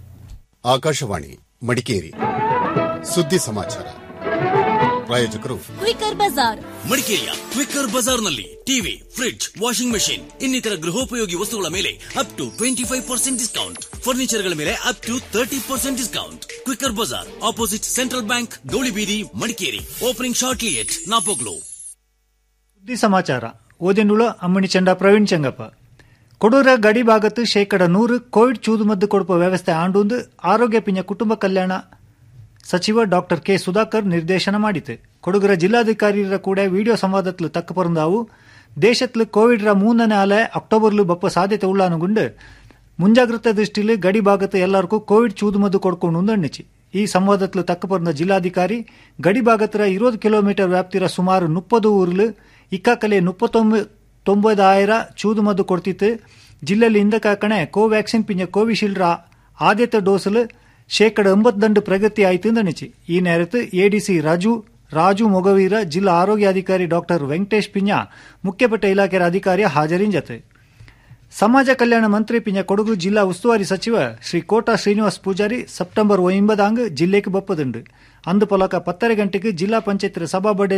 Speaker 12: ಆಕಾಶವಾಣಿ ಮಡಿಕೇರಿ ಸುದ್ದಿ ಸಮಾಚಾರ ಪ್ರಾಯೋಜಕರು
Speaker 13: ಕ್ವಿಕರ್ ಬಜಾರ್
Speaker 14: ಮಡಿಕೇರಿಯ ಕ್ವಿಕ್ಕರ್ ಬಜಾರ್ನಲ್ಲಿ ಟಿವಿ ಫ್ರಿಡ್ಜ್ ವಾಷಿಂಗ್ ಮೆಷಿನ್ ಇನ್ನಿತರ ಗೃಹೋಪಯೋಗಿ ವಸ್ತುಗಳ ಮೇಲೆ up to twenty five percent discount ಫರ್ನಿಚರ್ಗಳ ಮೇಲೆ up to thirty percent discount quicker bazaar opposite Central Bank Gowlibeedi Madikeri opening shortly at ನಾಪೋಗ್ಲೋ
Speaker 15: ಸುದ್ದಿ ಸಮಾಚಾರ ಓದಿನುಳು ಅಮ್ಮಣಿ ಚಂಡ ಪ್ರವೀಣ್ ಚೆಂಗಪ್ಪ ಕೊಡೂರ ಗಡಿ ಭಾಗತ್ತು ಶೇಕಡ ನೂರು ಕೋವಿಡ್ ಚೂದುಮದ್ದು ಕೊಡುವ ವ್ಯವಸ್ಥೆ ಆಂಡುಂದು ಆರೋಗ್ಯ ಪಿಂಜ ಕುಟುಂಬ ಕಲ್ಯಾಣ ಸಚಿವ ಡಾಕ್ಟರ್ ಕೆ ಸುಧಾಕರ್ ನಿರ್ದೇಶನ ಮಾಡಿತು ಕೊಡಗುರ ಜಿಲ್ಲಾಧಿಕಾರಿರ ಕೂಡ ವಿಡಿಯೋ ಸಂವಾದತ್ಲು ತಕ್ಕ ಪರಂದಾವು ದೇಶತ್ಲು ಕೋವಿಡ್ ರ ಮೂರನೇ ಅಲೆ ಅಕ್ಟೋಬರ್ಲು ಬಪ್ಪ ಸಾಧ್ಯತೆ ಉಳ್ಳಾನುಗುಂಡು ಮುಂಜಾಗ್ರತಾ ದೃಷ್ಟಿಲು ಗಡಿ ಭಾಗത്ത് ಎಲ್ಲರಿಗೂ ಕೋವಿಡ್ ಚೂದುಮದ್ದು ಕೊಡ್ಕೊಂಡು ಎಣ್ಣಿಚಿ ಈ ಸಂವಾದತ್ಲು ತಕ್ಕ ಪರಂದ ಜಿಲ್ಲಾಧಿಕಾರಿ ಗಡಿ ಭಾಗತ್ರ ಇರೋದು ಕಿಲೋಮೀಟರ್ ವ್ಯಾಪ್ತಿರ ಸುಮಾರು ಮುಪ್ಪದು ಊರ್ಲು ಇಕ್ಕಾಕಲೆ ಮುಪ್ಪತ್ತೊಂಬ ತೊಂಬದಾಯಿರ ಚೂದುಮದ್ದು ಕೊಡ್ತಿತ್ತು ಜಿಲ್ಲೆಯಲ್ಲಿ ಇಂದ ಕಾಕಣೆ ಕೋವ್ಯಾಕ್ಸಿನ್ ಪಿಂಜ ಕೋವಿಶೀಲ್ಡ್ ಆದ್ಯತೆ ಡೋಸಲು ಶೇಕಡ ಎಂಬತ್ತಂಡು ಪ್ರಗತಿ ಆಯ್ತು ಅಂದಣಿಚಿ ಈ ನೇರತ್ತು ಎಡಿಸಿ ರಾಜು ರಾಜು ಮೊಗವೀರ ಜಿಲ್ಲಾ ಆರೋಗ್ಯಾಧಿಕಾರಿ ಡಾಕ್ಟರ್ ವೆಂಕಟೇಶ್ ಪಿಂಜ ಮುಖ್ಯಪಟ್ಟ ಇಲಾಖೆಯ ಅಧಿಕಾರಿಯ ಹಾಜರಿಂಜತೆ ಸಮಾಜ ಕಲ್ಯಾಣ ಮಂತ್ರಿ ಪಿಂಜ ಕೊಡಗು ಜಿಲ್ಲಾ ಉಸ್ತುವಾರಿ ಸಚಿವ ಶ್ರೀ ಕೋಟಾ ಶ್ರೀನಿವಾಸ್ ಪೂಜಾರಿ ಸೆಪ್ಟೆಂಬರ್ ಒಂಬದಾಂಗ್ ಜಿಲ್ಲೆಗೆ ಬಪ್ಪದುಂಡು ಅಂದು ಪೊಲಕ ಪತ್ತರೆ ಗಂಟೆಗೆ ಜಿಲ್ಲಾ ಪಂಚಾಯತ್ ಸಭಾ